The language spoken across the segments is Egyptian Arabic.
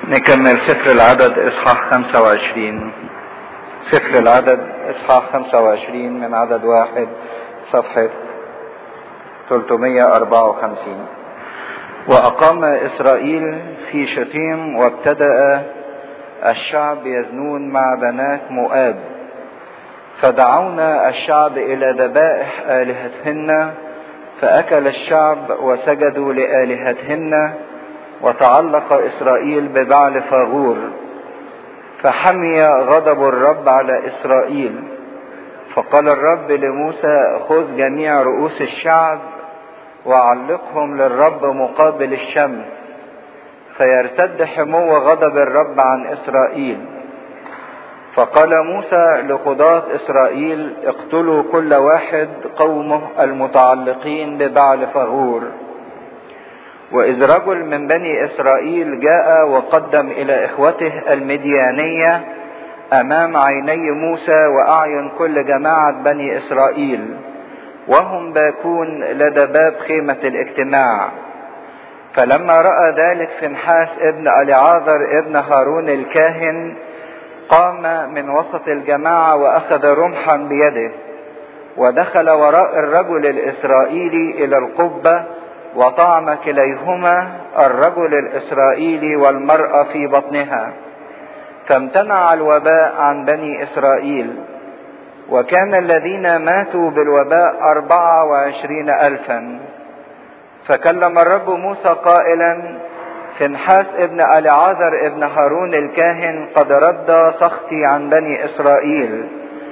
نكمل سفر العدد اصحاح 25 سفر العدد اصحاح 25 من عدد واحد صفحة 354 وأقام إسرائيل في شتيم وابتدأ الشعب يزنون مع بنات مؤاب فدعونا الشعب إلى ذبائح آلهتهن فأكل الشعب وسجدوا لآلهتهن وتعلق إسرائيل ببعل فاغور فحمي غضب الرب على إسرائيل فقال الرب لموسى خذ جميع رؤوس الشعب وعلقهم للرب مقابل الشمس فيرتد حمو غضب الرب عن إسرائيل فقال موسى لقضاة إسرائيل اقتلوا كل واحد قومه المتعلقين ببعل فغور وإذ رجل من بني إسرائيل جاء وقدم إلى إخوته المديانية أمام عيني موسى وأعين كل جماعة بني إسرائيل وهم باكون لدى باب خيمة الاجتماع فلما رأى ذلك فنحاس ابن أليعاذر ابن هارون الكاهن قام من وسط الجماعة وأخذ رمحا بيده ودخل وراء الرجل الإسرائيلي إلى القبة وطعن كليهما الرجل الإسرائيلي والمرأة في بطنها فامتنع الوباء عن بني إسرائيل وكان الذين ماتوا بالوباء أربعة وعشرين ألفا فكلم الرب موسى قائلا فنحاس ابن أليعاذر ابن هارون الكاهن قد رد سخطي عن بني إسرائيل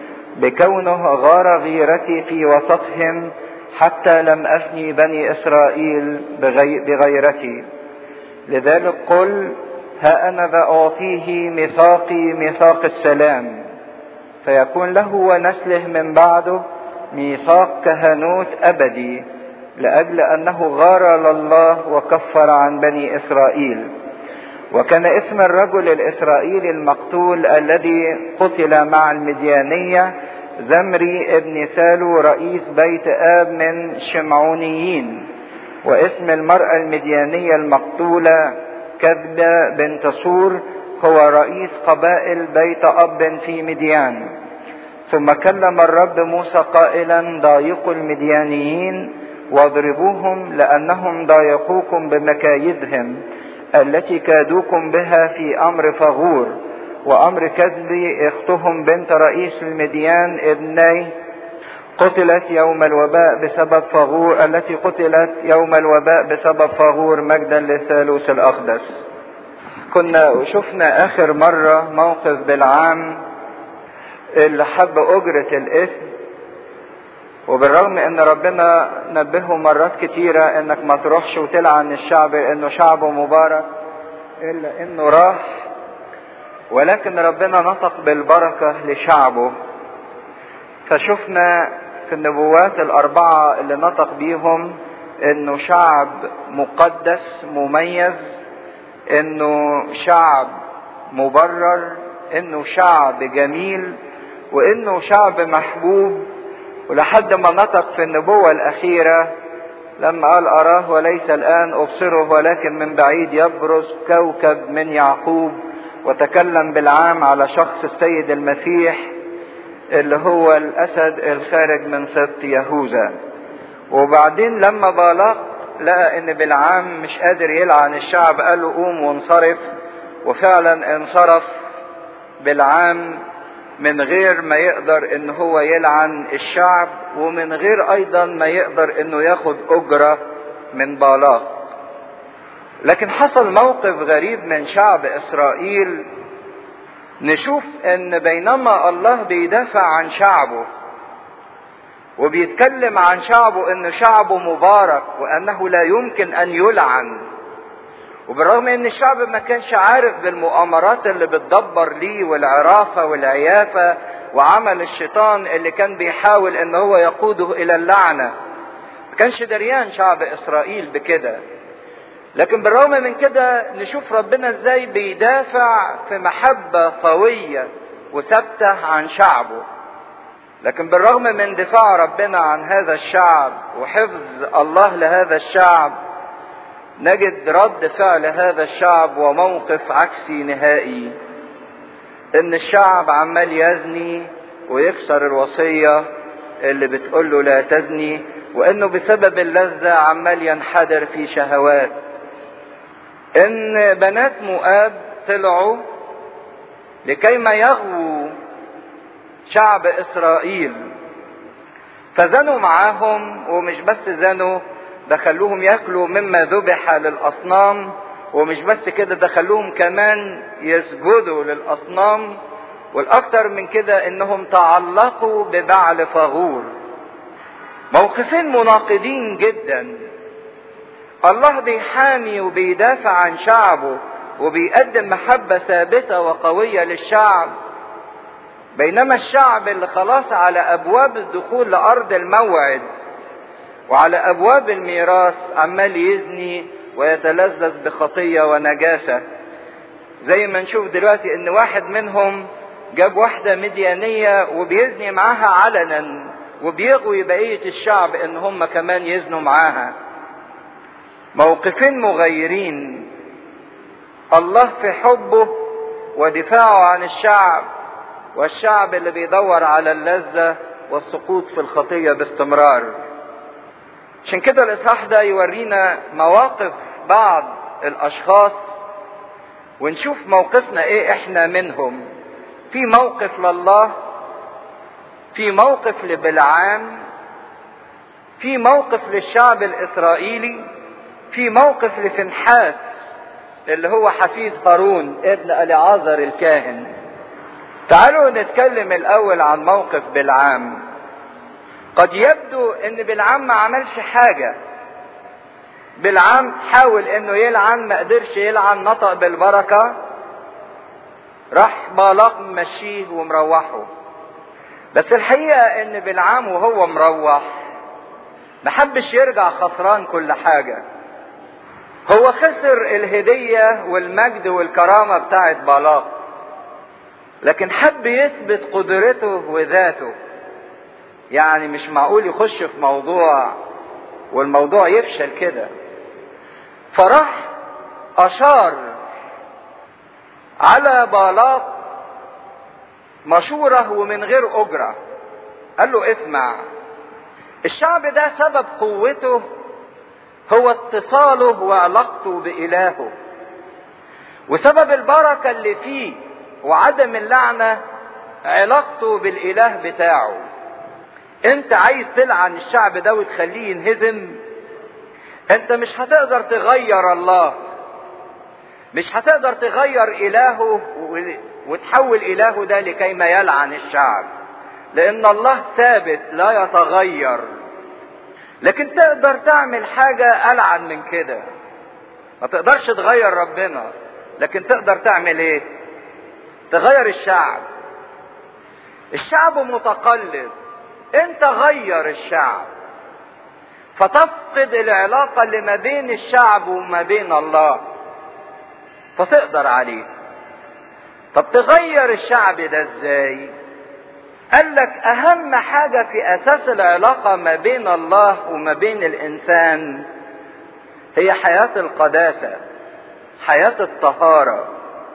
بكونه غار غيرتي في وسطهم حتى لم أفني بني إسرائيل بغي بغيرتي لذلك قل ها أنا ذا أعطيه ميثاقي ميثاق السلام فيكون له ونسله من بعده ميثاق كهنوت أبدي لأجل أنه غار لله وكفر عن بني إسرائيل وكان اسم الرجل الإسرائيلي المقتول الذي قتل مع المديانية زمري ابن سالو رئيس بيت آب من شمعونيين واسم المرأة المديانية المقتولة كذبة بنت صور هو رئيس قبائل بيت أب في مديان ثم كلم الرب موسى قائلا ضايقوا المديانيين واضربوهم لأنهم ضايقوكم بمكايدهم التي كادوكم بها في أمر فغور وأمر كذب اختهم بنت رئيس المديان ابني قتلت يوم الوباء بسبب فغور التي قتلت يوم الوباء بسبب فغور مجدا للثالوث الأقدس كنا شفنا آخر مرة موقف بالعام اللي حب أجرة الإثم وبالرغم ان ربنا نبهه مرات كتيرة انك ما تروحش وتلعن الشعب انه شعبه مبارك الا انه راح ولكن ربنا نطق بالبركة لشعبه فشفنا في النبوات الاربعة اللي نطق بيهم انه شعب مقدس مميز انه شعب مبرر انه شعب جميل وانه شعب محبوب ولحد ما نطق في النبوة الأخيرة لما قال أراه وليس الآن أبصره ولكن من بعيد يبرز كوكب من يعقوب وتكلم بالعام على شخص السيد المسيح اللي هو الأسد الخارج من سبط يهوذا وبعدين لما بالغ لقى ان بالعام مش قادر يلعن الشعب قال له قوم وانصرف وفعلا انصرف بالعام من غير ما يقدر ان هو يلعن الشعب ومن غير ايضا ما يقدر انه ياخد اجرة من بالاق لكن حصل موقف غريب من شعب اسرائيل نشوف ان بينما الله بيدافع عن شعبه وبيتكلم عن شعبه ان شعبه مبارك وانه لا يمكن ان يلعن وبالرغم ان الشعب ما كانش عارف بالمؤامرات اللي بتدبر ليه والعرافة والعيافة وعمل الشيطان اللي كان بيحاول ان هو يقوده الى اللعنة ما كانش دريان شعب اسرائيل بكده لكن بالرغم من كده نشوف ربنا ازاي بيدافع في محبة قوية وثابتة عن شعبه لكن بالرغم من دفاع ربنا عن هذا الشعب وحفظ الله لهذا الشعب نجد رد فعل هذا الشعب وموقف عكسي نهائي ان الشعب عمال يزني ويكسر الوصية اللي بتقول له لا تزني وانه بسبب اللذة عمال ينحدر في شهوات ان بنات مؤاب طلعوا لكيما يغووا شعب اسرائيل فزنوا معاهم ومش بس زنوا دخلوهم ياكلوا مما ذبح للاصنام ومش بس كده دخلوهم كمان يسجدوا للاصنام والاكثر من كده انهم تعلقوا ببعل فغور موقفين مناقضين جدا الله بيحامي وبيدافع عن شعبه وبيقدم محبة ثابتة وقوية للشعب بينما الشعب اللي خلاص على أبواب الدخول لأرض الموعد وعلى أبواب الميراث عمال يزني ويتلذذ بخطية ونجاسة زي ما نشوف دلوقتي ان واحد منهم جاب واحدة مديانية وبيزني معاها علنا وبيغوي بقية الشعب ان هم كمان يزنوا معاها موقفين مغيرين الله في حبه ودفاعه عن الشعب والشعب اللي بيدور على اللذة والسقوط في الخطية باستمرار عشان كده الإصحاح ده يورينا مواقف بعض الأشخاص ونشوف موقفنا إيه إحنا منهم في موقف لله في موقف لبلعام في موقف للشعب الإسرائيلي في موقف لفنحاس اللي هو حفيد هارون ابن اليعازر الكاهن تعالوا نتكلم الاول عن موقف بلعام قد يبدو ان بلعام ما عملش حاجة بلعام حاول انه يلعن ما قدرش يلعن نطق بالبركة راح بالاق ممشيه ومروحه بس الحقيقة ان بلعام وهو مروح محبش يرجع خسران كل حاجة هو خسر الهدية والمجد والكرامة بتاعت بالاق لكن حب يثبت قدرته وذاته يعني مش معقول يخش في موضوع والموضوع يفشل كده فراح أشار على بالاق مشورة ومن غير أجرة قال له اسمع الشعب ده سبب قوته هو اتصاله وعلاقته بإلهه وسبب البركة اللي فيه وعدم اللعنة علاقته بالإله بتاعه انت عايز تلعن الشعب ده وتخليه ينهزم انت مش هتقدر تغير الله مش هتقدر تغير إلهه وتحول إلهه ده لكي ما يلعن الشعب لأن الله ثابت لا يتغير لكن تقدر تعمل حاجة ألعن من كده ما تقدرش تغير ربنا لكن تقدر تعمل ايه تغير الشعب الشعب متقلب انت غير الشعب فتفقد العلاقة اللي ما بين الشعب وما بين الله فتقدر عليه طب تغير الشعب ده ازاي قال لك اهم حاجة في اساس العلاقة ما بين الله وما بين الانسان هي حياة القداسة حياة الطهارة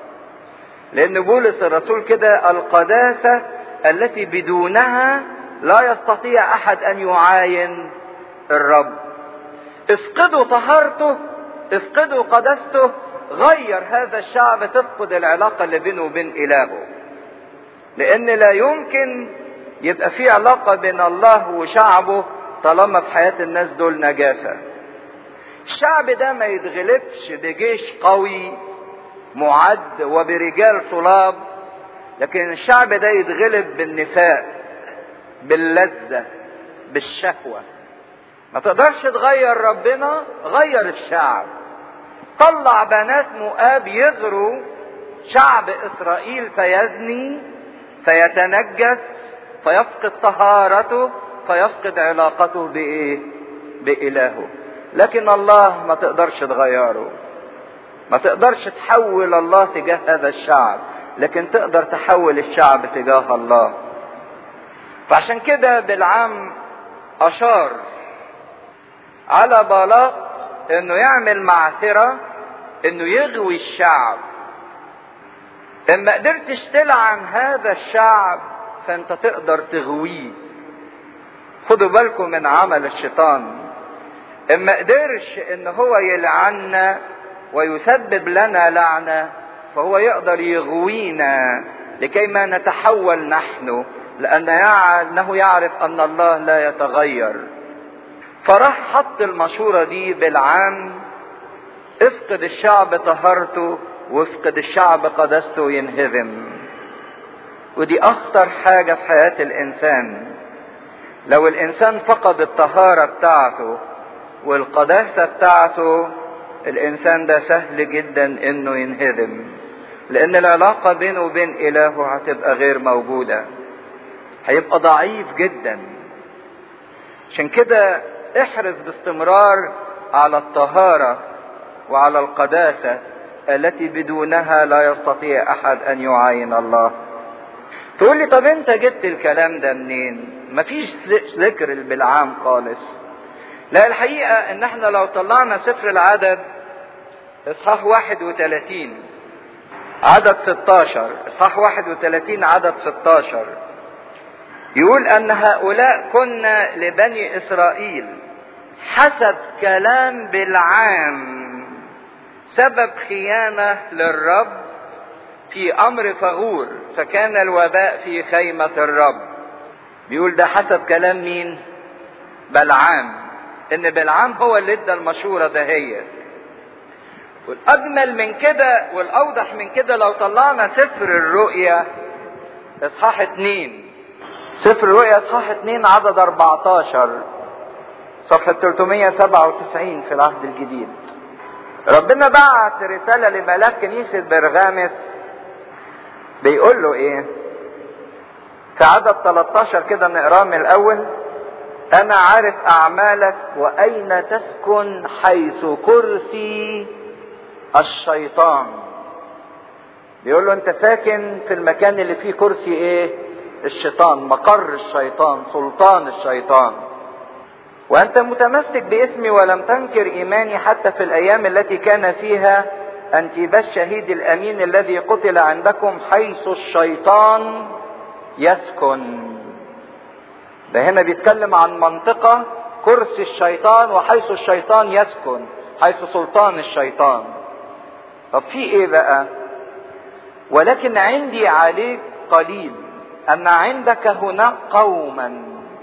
لان بولس الرسول كده القداسة التي بدونها لا يستطيع احد ان يعاين الرب افقدوا طهارته افقدوا قداسته غير هذا الشعب تفقد العلاقة اللي بينه وبين إلهه لأن لا يمكن يبقى في علاقة بين الله وشعبه طالما في حياة الناس دول نجاسة الشعب ده ما يتغلبش بجيش قوي معد وبرجال صلاب لكن الشعب ده يتغلب بالنساء باللذة بالشهوة ما تقدرش تغير ربنا غير الشعب طلع بنات مؤاب يغروا شعب اسرائيل فيزني فيتنجس فيفقد طهارته فيفقد علاقته بايه بإلهه لكن الله ما تقدرش تغيره ما تقدرش تحول الله تجاه هذا الشعب لكن تقدر تحول الشعب تجاه الله فعشان كده بالعام أشار على بالاق انه يعمل معثرة انه يغوي الشعب ان ما قدرتش تلعن هذا الشعب فانت تقدر تغويه خدوا بالكم من عمل الشيطان ان ما قدرش ان هو يلعنا ويسبب لنا لعنة فهو يقدر يغوينا لكي ما نتحول نحن لأنه يعرف أن الله لا يتغير فراح حط المشورة دي بالعام افقد الشعب طهارته وافقد الشعب قدسته ينهزم ودي أخطر حاجة في حياة الإنسان لو الإنسان فقد الطهارة بتاعته والقداسة بتاعته الإنسان ده سهل جدا إنه ينهزم لأن العلاقة بينه وبين إلهه هتبقى غير موجودة هيبقى ضعيف جدا عشان كده احرص باستمرار على الطهارة وعلى القداسة التي بدونها لا يستطيع أحد أن يعاين الله تقول لي طب انت جبت الكلام ده منين مفيش ذكر بالعام خالص لا الحقيقة ان احنا لو طلعنا سفر العدد اصحاح 31 عدد 16 اصحاح 31 عدد 16 يقول ان هؤلاء كنا لبني اسرائيل حسب كلام بالعام سبب خيانة للرب في امر فغور فكان الوباء في خيمة الرب بيقول ده حسب كلام مين بلعام ان بلعام هو اللي ادى المشورة دهيت والاجمل من كده والاوضح من كده لو طلعنا سفر الرؤيا اصحاح اتنين سفر الرؤيا اصحاح اتنين عدد 14 صفحة 397 في العهد الجديد ربنا بعت رسالة لملاك كنيسة برغامس بيقول له ايه في عدد 13 كده نقراه من الاول انا عارف اعمالك واين تسكن حيث كرسي الشيطان بيقول له انت ساكن في المكان اللي فيه كرسي ايه الشيطان مقر الشيطان سلطان الشيطان وانت متمسك باسمي ولم تنكر ايماني حتى في الايام التي كان فيها انتباس الشهيد الامين الذي قتل عندكم حيث الشيطان يسكن ده هنا بيتكلم عن منطقة كرسي الشيطان وحيث الشيطان يسكن حيث سلطان الشيطان طب في ايه بقى ولكن عندي عليك قليل ان عندك هناك قوما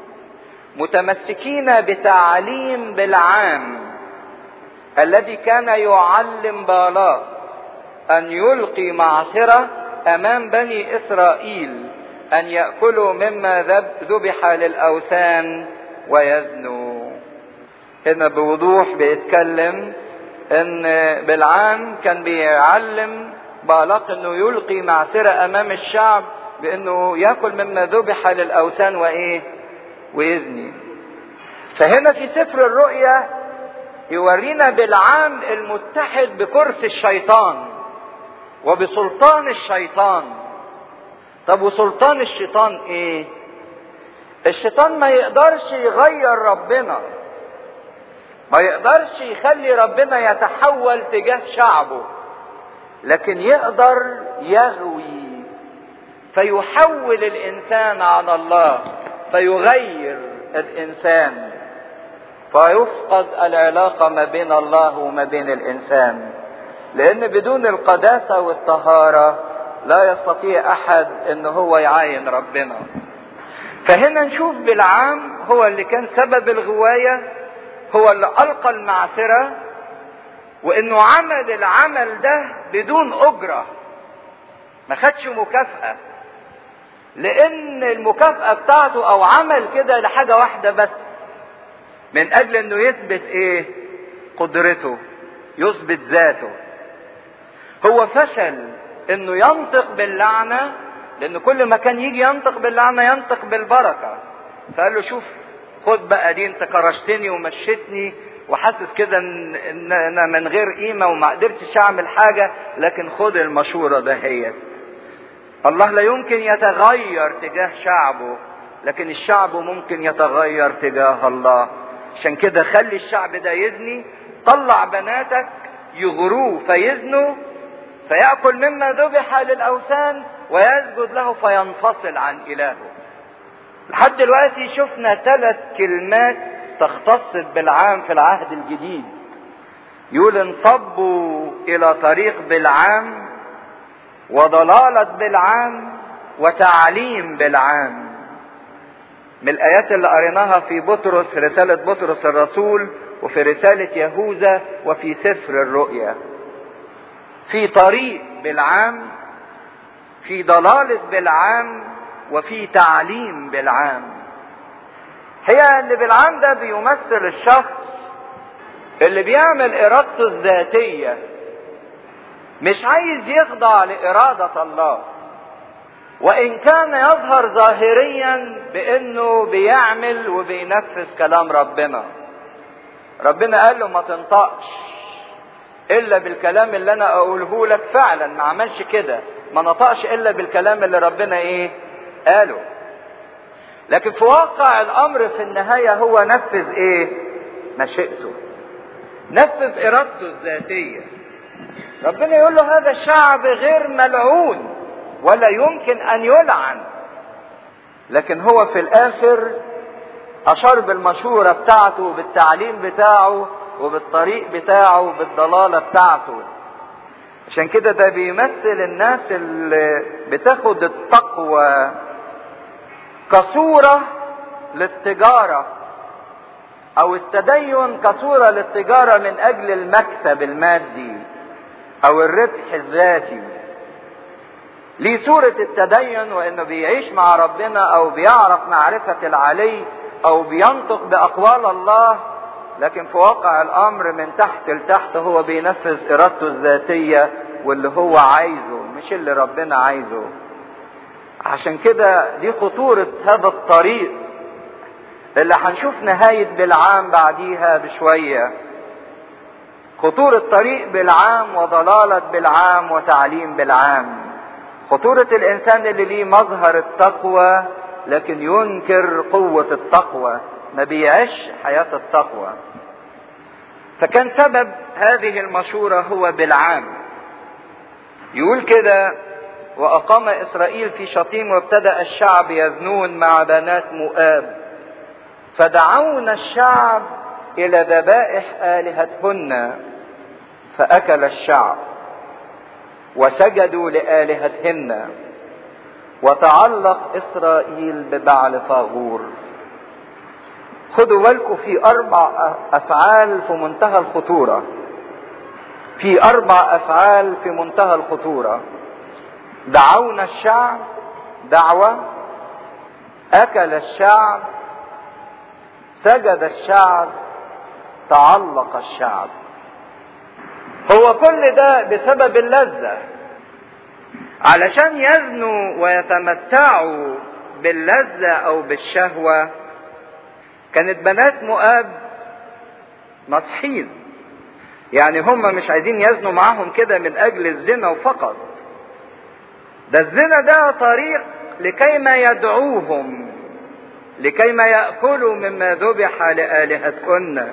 متمسكين بتعليم بالعام الذي كان يعلم بالاق ان يلقي معصرة امام بني اسرائيل ان ياكلوا مما ذبح للاوثان ويزنوا هنا بوضوح بيتكلم ان بالعام كان بيعلم بالاق انه يلقي معصرة امام الشعب بانه ياكل مما ذبح للاوثان وايه ويزني فهنا في سفر الرؤيا يورينا بالعام المتحد بكرسي الشيطان وبسلطان الشيطان طب وسلطان الشيطان ايه الشيطان ما يقدرش يغير ربنا ما يقدرش يخلي ربنا يتحول تجاه شعبه لكن يقدر يغوي فيحول الانسان عن الله فيغير الانسان فيفقد العلاقة ما بين الله وما بين الانسان لان بدون القداسة والطهارة لا يستطيع احد ان هو يعاين ربنا فهنا نشوف بالعام هو اللي كان سبب الغواية هو اللي القى المعصرة وانه عمل العمل ده بدون اجرة ما خدش مكافأة لان المكافأة بتاعته او عمل كده لحاجة واحدة بس من اجل انه يثبت ايه قدرته يثبت ذاته هو فشل انه ينطق باللعنة لان كل ما كان يجي ينطق باللعنة ينطق بالبركة فقال له شوف خد بقى دي انت كرشتني ومشيتني وحاسس كده ان انا من غير قيمة وما قدرتش اعمل حاجة لكن خد المشورة دهيت الله لا يمكن يتغير تجاه شعبه لكن الشعب ممكن يتغير تجاه الله عشان كده خلي الشعب ده يزني طلع بناتك يغروه فيزنوا فيأكل مما ذبح للأوثان ويسجد له فينفصل عن إلهه لحد دلوقتي شفنا ثلاث كلمات تختص بالعام في العهد الجديد يقول انصبوا الى طريق بالعام وضلالة بالعام وتعليم بالعام من الايات اللي قريناها في بطرس رسالة بطرس الرسول وفي رسالة يهوذا وفي سفر الرؤيا في طريق بالعام في ضلالة بالعام وفي تعليم بالعام هي ان بالعام ده بيمثل الشخص اللي بيعمل ارادته الذاتية مش عايز يخضع لارادة الله وان كان يظهر ظاهريا بانه بيعمل وبينفذ كلام ربنا ربنا قال له ما تنطقش الا بالكلام اللي انا اقوله لك فعلا ما عملش كده ما نطقش الا بالكلام اللي ربنا ايه قاله لكن في واقع الامر في النهايه هو نفذ ايه مشيئته نفذ ارادته الذاتيه ربنا يقول له هذا الشعب غير ملعون ولا يمكن ان يلعن لكن هو في الاخر اشار بالمشوره بتاعته وبالتعليم بتاعه وبالطريق بتاعه وبالضلاله بتاعته عشان كده ده بيمثل الناس اللي بتاخد التقوى كصورة للتجارة او التدين كصورة للتجارة من اجل المكسب المادي او الربح الذاتي ليه صورة التدين وانه بيعيش مع ربنا او بيعرف معرفة العلي او بينطق باقوال الله لكن في واقع الامر من تحت لتحت هو بينفذ ارادته الذاتية واللي هو عايزه مش اللي ربنا عايزه عشان كده دي خطورة هذا الطريق اللي هنشوف نهاية بالعام بعديها بشوية خطورة طريق بالعام وضلالة بالعام وتعليم بالعام خطورة الإنسان اللي ليه مظهر التقوى لكن ينكر قوة التقوى ما بيعيش حياة التقوى فكان سبب هذه المشورة هو بالعام يقول كده وأقام إسرائيل في شطيم وابتدأ الشعب يزنون مع بنات مؤاب فدعونا الشعب إلى ذبائح آلهتهن فأكل الشعب وسجدوا لآلهتهن وتعلق إسرائيل ببعل فاغور خدوا بالكم في أربع أفعال في منتهى الخطورة في أربع أفعال في منتهى الخطورة دعونا الشعب دعوة أكل الشعب سجد الشعب تعلق الشعب هو كل ده بسبب اللذة علشان يزنوا ويتمتعوا باللذة أو بالشهوة كانت بنات مؤاب نصحين يعني هم مش عايزين يزنوا معاهم كده من أجل الزنا فقط ده الزنا ده طريق لكي ما يدعوهم لكي ما يأكلوا مما ذبح لآلهتكن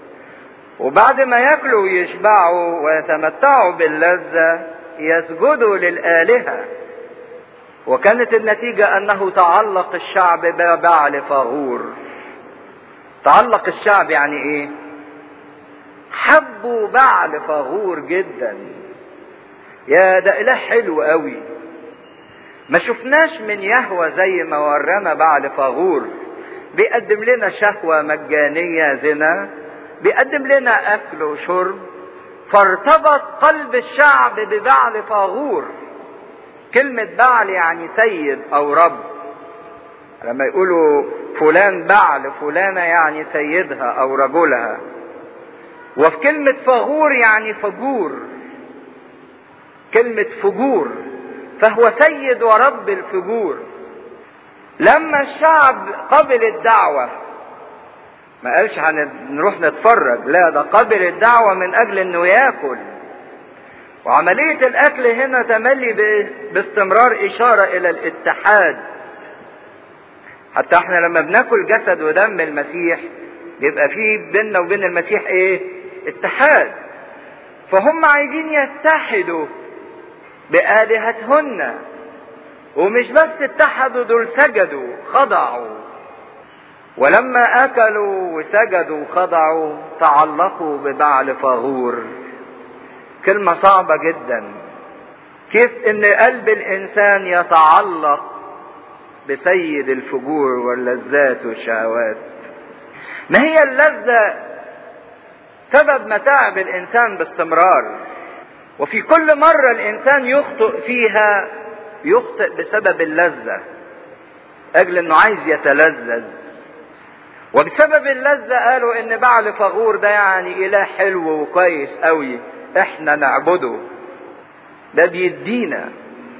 وبعد ما ياكلوا ويشبعوا ويتمتعوا باللذة يسجدوا للآلهة وكانت النتيجة أنه تعلق الشعب ببعل فاغور تعلق الشعب يعني إيه؟ حبوا بعل فاغور جدا يا ده إله حلو قوي ما شفناش من يهوى زي ما ورانا بعل فاغور بيقدم لنا شهوة مجانية زنا بيقدم لنا أكل وشرب فارتبط قلب الشعب ببعل فاغور كلمة بعل يعني سيد أو رب لما يقولوا فلان بعل فلانة يعني سيدها أو رجلها وفي كلمة فغور يعني فجور كلمة فجور فهو سيد ورب الفجور لما الشعب قبل الدعوة ما قالش هنروح نتفرج لا ده قبل الدعوة من أجل إنه ياكل وعملية الأكل هنا تملي باستمرار إشارة إلى الاتحاد حتى احنا لما بناكل جسد ودم المسيح يبقى في بيننا وبين المسيح ايه اتحاد فهم عايزين يتحدوا بآلهتهن ومش بس اتحدوا دول سجدوا خضعوا ولما اكلوا وسجدوا وخضعوا تعلقوا ببعل فاغور كلمة صعبة جدا كيف ان قلب الانسان يتعلق بسيد الفجور واللذات والشهوات ما هي اللذة سبب متاعب الانسان باستمرار وفي كل مرة الانسان يخطئ فيها يخطئ بسبب اللذة اجل انه عايز يتلذذ وبسبب اللذة قالوا ان بعل فغور ده يعني اله حلو وكويس قوي احنا نعبده ده بيدينا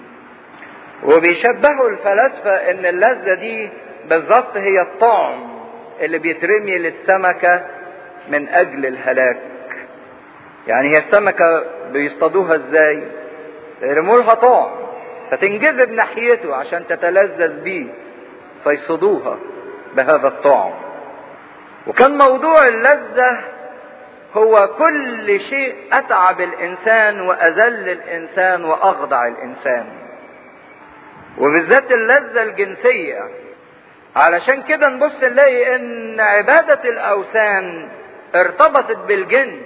وبيشبهوا الفلاسفة ان اللذة دي بالظبط هي الطعم اللي بيترمي للسمكة من اجل الهلاك يعني هي السمكة بيصطادوها ازاي يرموا لها طعم فتنجذب ناحيته عشان تتلذذ بيه فيصطادوها بهذا الطعم وكان موضوع اللذة هو كل شيء أتعب الإنسان وأذل الإنسان وأخضع الإنسان وبالذات اللذة الجنسية علشان كده نبص نلاقي إن عبادة الأوثان ارتبطت بالجنس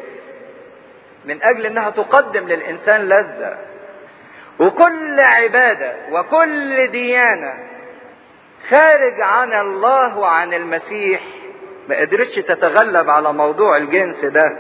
من أجل إنها تقدم للإنسان لذة وكل عبادة وكل ديانة خارج عن الله وعن المسيح ما قدرتش تتغلب على موضوع الجنس ده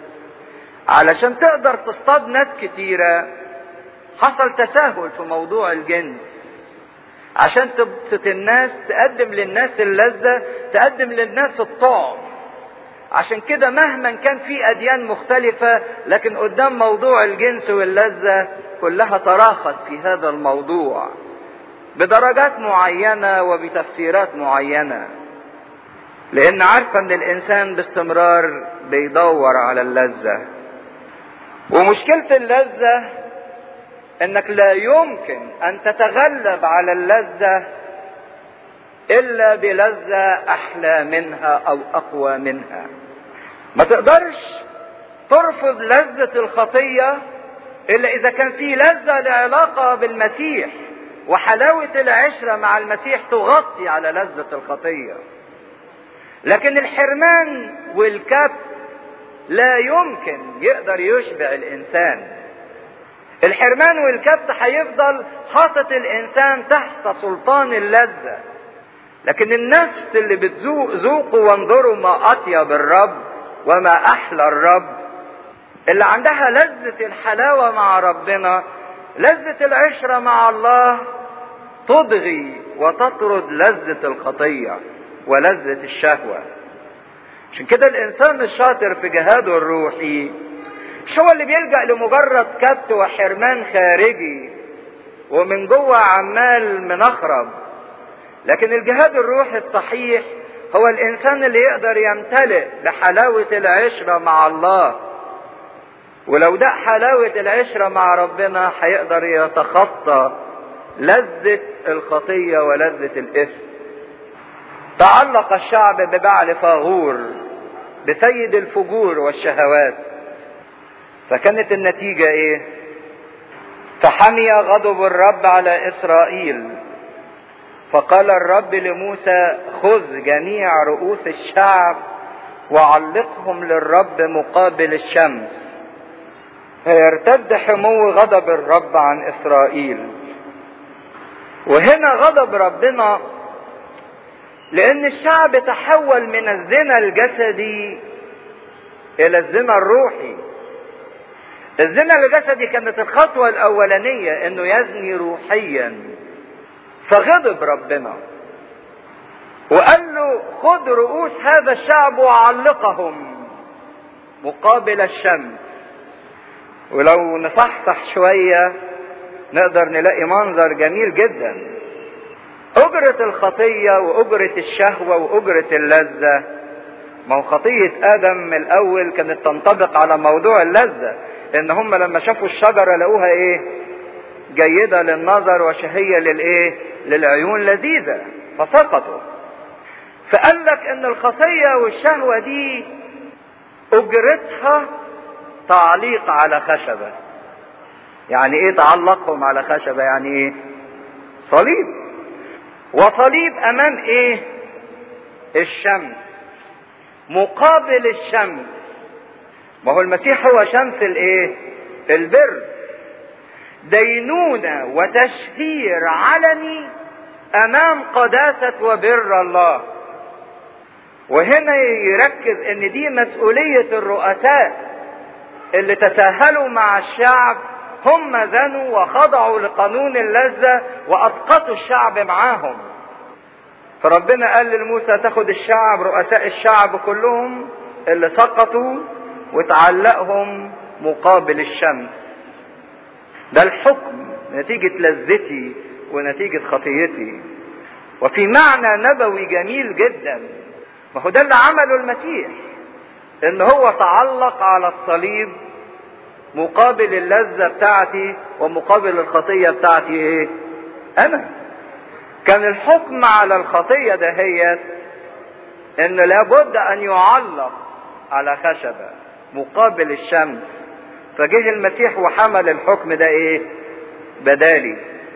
علشان تقدر تصطاد ناس كتيرة حصل تساهل في موضوع الجنس عشان تبسط الناس تقدم للناس اللذة تقدم للناس الطعم عشان كده مهما كان في أديان مختلفة لكن قدام موضوع الجنس واللذة كلها تراخت في هذا الموضوع بدرجات معينة وبتفسيرات معينة لان عارفه ان الانسان باستمرار بيدور على اللذه ومشكله اللذه انك لا يمكن ان تتغلب على اللذه الا بلذه احلى منها او اقوى منها ما تقدرش ترفض لذه الخطيه الا اذا كان في لذه لعلاقه بالمسيح وحلاوه العشره مع المسيح تغطي على لذه الخطيه لكن الحرمان والكبت لا يمكن يقدر يشبع الانسان الحرمان والكبت هيفضل حاطط الانسان تحت سلطان اللذة لكن النفس اللي بتذوق ذوقوا وانظروا ما اطيب الرب وما احلى الرب اللي عندها لذة الحلاوة مع ربنا لذة العشرة مع الله تضغي وتطرد لذة الخطيه ولذة الشهوة عشان كده الإنسان الشاطر في جهاده الروحي مش هو اللي بيلجأ لمجرد كبت وحرمان خارجي ومن جوه عمال منخرب لكن الجهاد الروحي الصحيح هو الإنسان اللي يقدر يمتلئ بحلاوة العشرة مع الله ولو ده حلاوة العشرة مع ربنا هيقدر يتخطى لذة الخطية ولذة الإثم تعلق الشعب ببعل فاغور بسيد الفجور والشهوات فكانت النتيجة ايه فحمي غضب الرب على اسرائيل فقال الرب لموسى خذ جميع رؤوس الشعب وعلقهم للرب مقابل الشمس فيرتد حمو غضب الرب عن اسرائيل وهنا غضب ربنا لان الشعب تحول من الزنا الجسدي الى الزنا الروحي الزنا الجسدي كانت الخطوة الاولانية انه يزني روحيا فغضب ربنا وقال له خذ رؤوس هذا الشعب وعلقهم مقابل الشمس ولو نصحصح شوية نقدر نلاقي منظر جميل جدا أجرة الخطية وأجرة الشهوة وأجرة اللذة ما هو خطية آدم من الأول كانت تنطبق على موضوع اللذة إن هم لما شافوا الشجرة لقوها إيه؟ جيدة للنظر وشهية للإيه؟ للعيون لذيذة فسقطوا فقال لك إن الخطية والشهوة دي اجرتها تعليق على خشبة يعني ايه تعلقهم على خشبة يعني ايه صليب وصليب امام ايه الشمس مقابل الشمس ما هو المسيح هو شمس الايه البر دينونة وتشهير علني امام قداسة وبر الله وهنا يركز ان دي مسؤولية الرؤساء اللي تساهلوا مع الشعب هم زنوا وخضعوا لقانون اللذة واسقطوا الشعب معاهم فربنا قال لموسى تاخد الشعب رؤساء الشعب كلهم اللي سقطوا وتعلقهم مقابل الشمس ده الحكم نتيجة لذتي ونتيجة خطيتي وفي معنى نبوي جميل جدا ما هو ده اللي عمله المسيح ان هو تعلق على الصليب مقابل اللذة بتاعتي ومقابل الخطية بتاعتي ايه انا كان الحكم على الخطية دهيت ان لابد ان يعلق على خشبة مقابل الشمس فجه المسيح وحمل الحكم ده ايه بدالي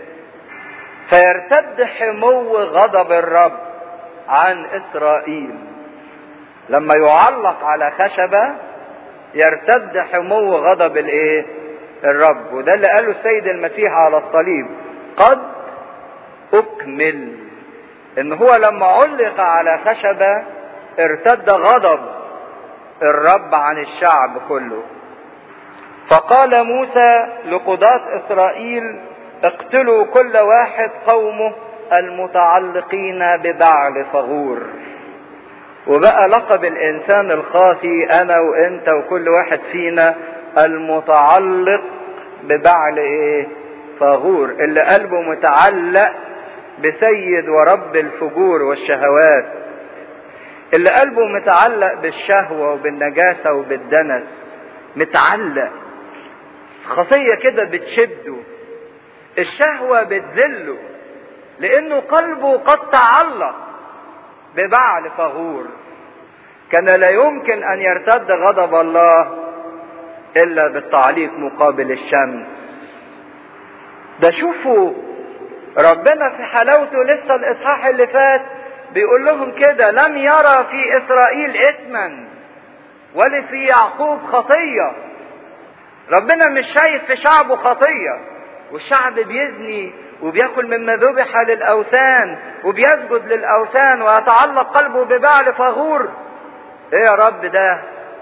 فيرتد حمو غضب الرب عن اسرائيل لما يعلق على خشبة يرتد حمو غضب الايه الرب وده اللي قاله السيد المسيح على الصليب قد اكمل ان هو لما علق على خشبة ارتد غضب الرب عن الشعب كله فقال موسى لقضاة اسرائيل اقتلوا كل واحد قومه المتعلقين ببعل فغور وبقى لقب الانسان الخاطي انا وانت وكل واحد فينا المتعلق ببعل ايه فغور اللي قلبه متعلق بسيد ورب الفجور والشهوات اللي قلبه متعلق بالشهوة وبالنجاسة وبالدنس متعلق خطية كده بتشده الشهوة بتذله لانه قلبه قد تعلق ببعل فغور كان لا يمكن ان يرتد غضب الله الا بالتعليق مقابل الشمس ده شوفوا ربنا في حلاوته لسه الاصحاح اللي فات بيقول لهم كده لم يرى في اسرائيل اثما ولا في يعقوب خطيه ربنا مش شايف في شعبه خطيه والشعب بيزني وبياكل مما ذبح للاوثان وبيسجد للاوثان ويتعلق قلبه ببعل فغور ايه يا رب ده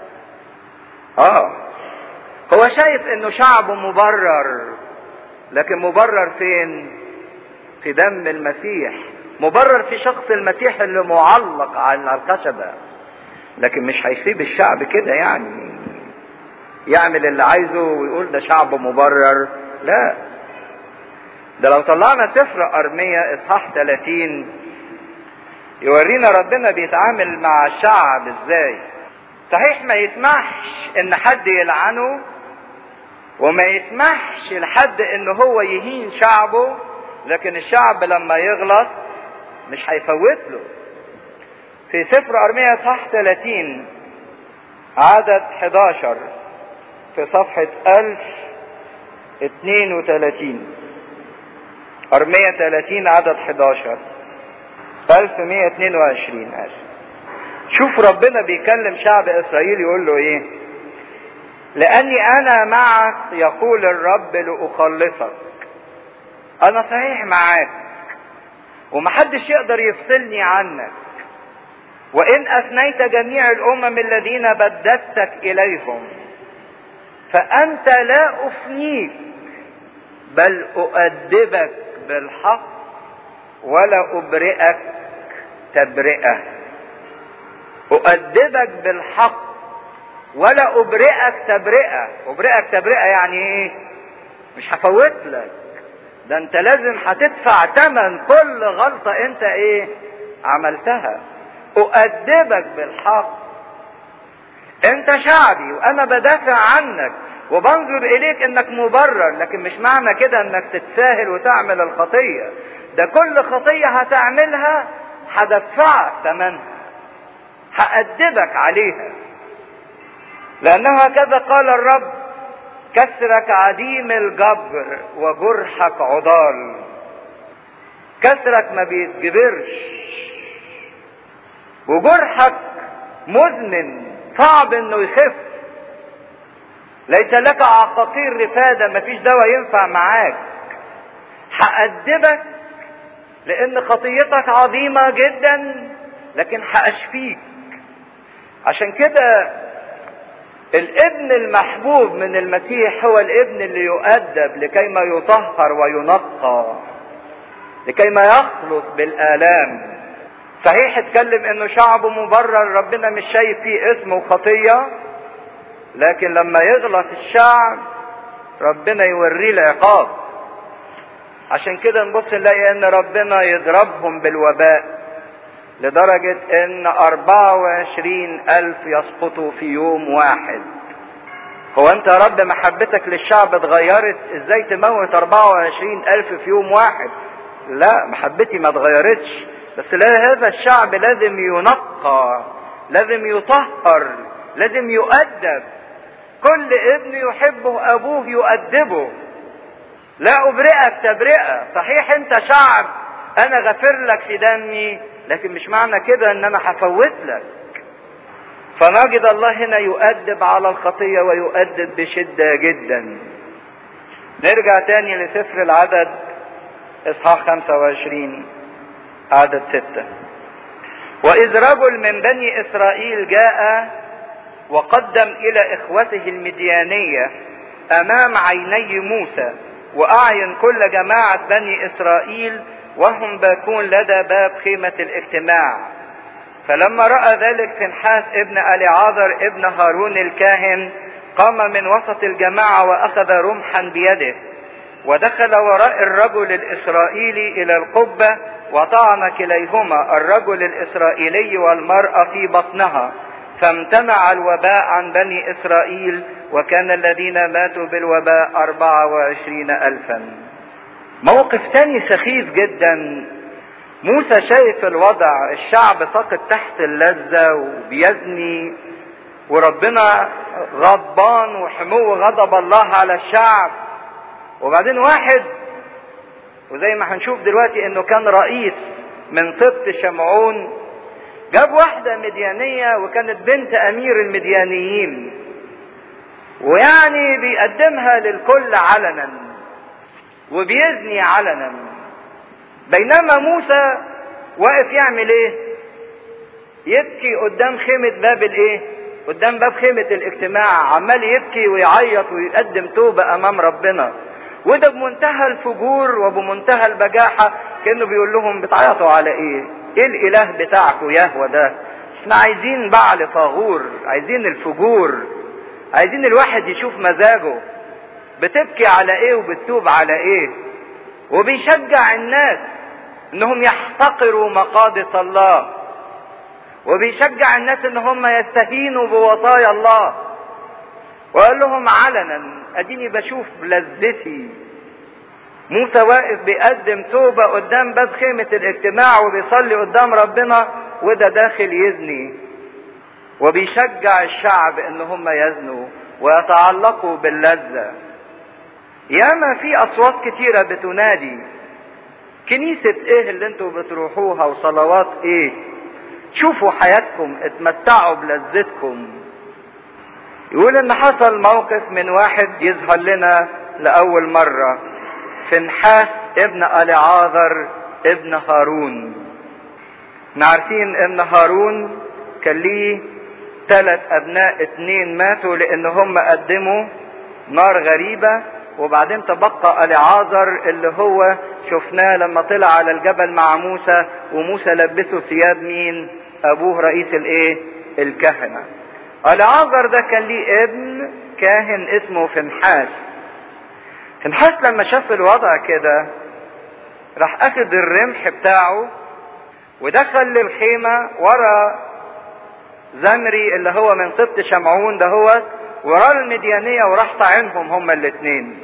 اه هو شايف انه شعبه مبرر لكن مبرر فين في دم المسيح مبرر في شخص المسيح اللي معلق على الخشبة لكن مش هيسيب الشعب كده يعني يعمل اللي عايزه ويقول ده شعب مبرر لا ده لو طلعنا سفر أرمية إصحاح 30 يورينا ربنا بيتعامل مع الشعب ازاي صحيح ما يسمحش ان حد يلعنه وما يسمحش لحد ان هو يهين شعبه لكن الشعب لما يغلط مش هيفوت له في سفر أرمية صح 30 عدد 11 في صفحة 1032 أرمية 30 عدد 11 1122 آسف شوف ربنا بيكلم شعب إسرائيل يقول له إيه لأني أنا معك يقول الرب لأخلصك أنا صحيح معاك ومحدش يقدر يفصلني عنك وإن أثنيت جميع الأمم الذين بددتك إليهم فأنت لا أفنيك بل أؤدبك بالحق ولا أبرئك تبرئة أؤدبك بالحق ولا أبرئك تبرئة أبرئك تبرئة يعني إيه مش هفوت لك ده انت لازم هتدفع تمن كل غلطة انت ايه عملتها أؤدبك بالحق انت شعبي وانا بدافع عنك وبنظر اليك انك مبرر لكن مش معنى كده انك تتساهل وتعمل الخطية ده كل خطية هتعملها هدفعك ثمنها هأدبك عليها لأنه هكذا قال الرب كسرك عديم الجبر وجرحك عضال كسرك ما بيتجبرش وجرحك مزمن صعب انه يخف ليس لك عقاقير رفادة مفيش دواء ينفع معاك هأدبك لأن خطيتك عظيمة جدا لكن هأشفيك عشان كده الابن المحبوب من المسيح هو الابن اللي يؤدب لكي ما يطهر وينقى لكي ما يخلص بالآلام صحيح اتكلم انه شعبه مبرر ربنا مش شايف فيه اسم وخطية لكن لما يغلط الشعب ربنا يوريه العقاب عشان كده نبص نلاقي ان ربنا يضربهم بالوباء لدرجة ان اربعة وعشرين الف يسقطوا في يوم واحد هو انت يا رب محبتك للشعب اتغيرت ازاي تموت اربعة وعشرين الف في يوم واحد لا محبتي ما اتغيرتش بس لا هذا الشعب لازم ينقى لازم يطهر لازم يؤدب كل ابن يحبه ابوه يؤدبه لا ابرئك تبرئه صحيح انت شعب انا غفر لك في دمي لكن مش معنى كده ان انا هفوت لك فنجد الله هنا يؤدب على الخطيه ويؤدب بشده جدا نرجع تاني لسفر العدد اصحاح 25 عدد ستة وإذ رجل من بني إسرائيل جاء وقدم إلى إخوته المديانية أمام عيني موسى وأعين كل جماعة بني إسرائيل وهم باكون لدى باب خيمة الاجتماع فلما رأى ذلك فنحاس ابن أليعاذر ابن هارون الكاهن قام من وسط الجماعة وأخذ رمحا بيده ودخل وراء الرجل الإسرائيلي إلى القبة وطعن كليهما الرجل الإسرائيلي والمرأة في بطنها فامتنع الوباء عن بني إسرائيل وكان الذين ماتوا بالوباء أربعة وعشرين ألفا موقف تاني سخيف جدا موسى شايف الوضع الشعب ساقط تحت اللذة وبيزني وربنا غضبان وحمو غضب الله على الشعب وبعدين واحد وزي ما هنشوف دلوقتي انه كان رئيس من سبط شمعون جاب واحدة مديانية وكانت بنت امير المديانيين ويعني بيقدمها للكل علنا وبيزني علنا بينما موسى واقف يعمل ايه يبكي قدام خيمة باب الايه قدام باب خيمة الاجتماع عمال يبكي ويعيط ويقدم توبة امام ربنا وده بمنتهى الفجور وبمنتهى البجاحة كأنه بيقول لهم بتعيطوا على ايه ايه الاله بتاعكم يهوى ده احنا عايزين بعل طاغور عايزين الفجور عايزين الواحد يشوف مزاجه بتبكي على ايه وبتتوب على ايه وبيشجع الناس انهم يحتقروا مقادس الله وبيشجع الناس ان هم يستهينوا بوصايا الله وقال لهم علنا اديني بشوف لذتي موسى واقف بيقدم توبة قدام باب خيمة الاجتماع وبيصلي قدام ربنا وده داخل يزني وبيشجع الشعب ان هم يزنوا ويتعلقوا باللذة ياما في اصوات كتيرة بتنادي كنيسة ايه اللي انتوا بتروحوها وصلوات ايه شوفوا حياتكم اتمتعوا بلذتكم يقول ان حصل موقف من واحد يظهر لنا لاول مرة فنحاس ابن اليعاذر ابن هارون عارفين ان هارون كان ليه ثلاث ابناء اتنين ماتوا لان هم قدموا نار غريبة وبعدين تبقى اليعاذر اللي هو شفناه لما طلع على الجبل مع موسى وموسى لبسه ثياب مين ابوه رئيس الايه الكهنه العازر ده كان ليه ابن كاهن اسمه فنحاس فنحاس لما شاف الوضع كده راح اخد الرمح بتاعه ودخل للخيمة ورا زمري اللي هو من سبط شمعون ده هو ورا المديانية وراح طعنهم هما الاتنين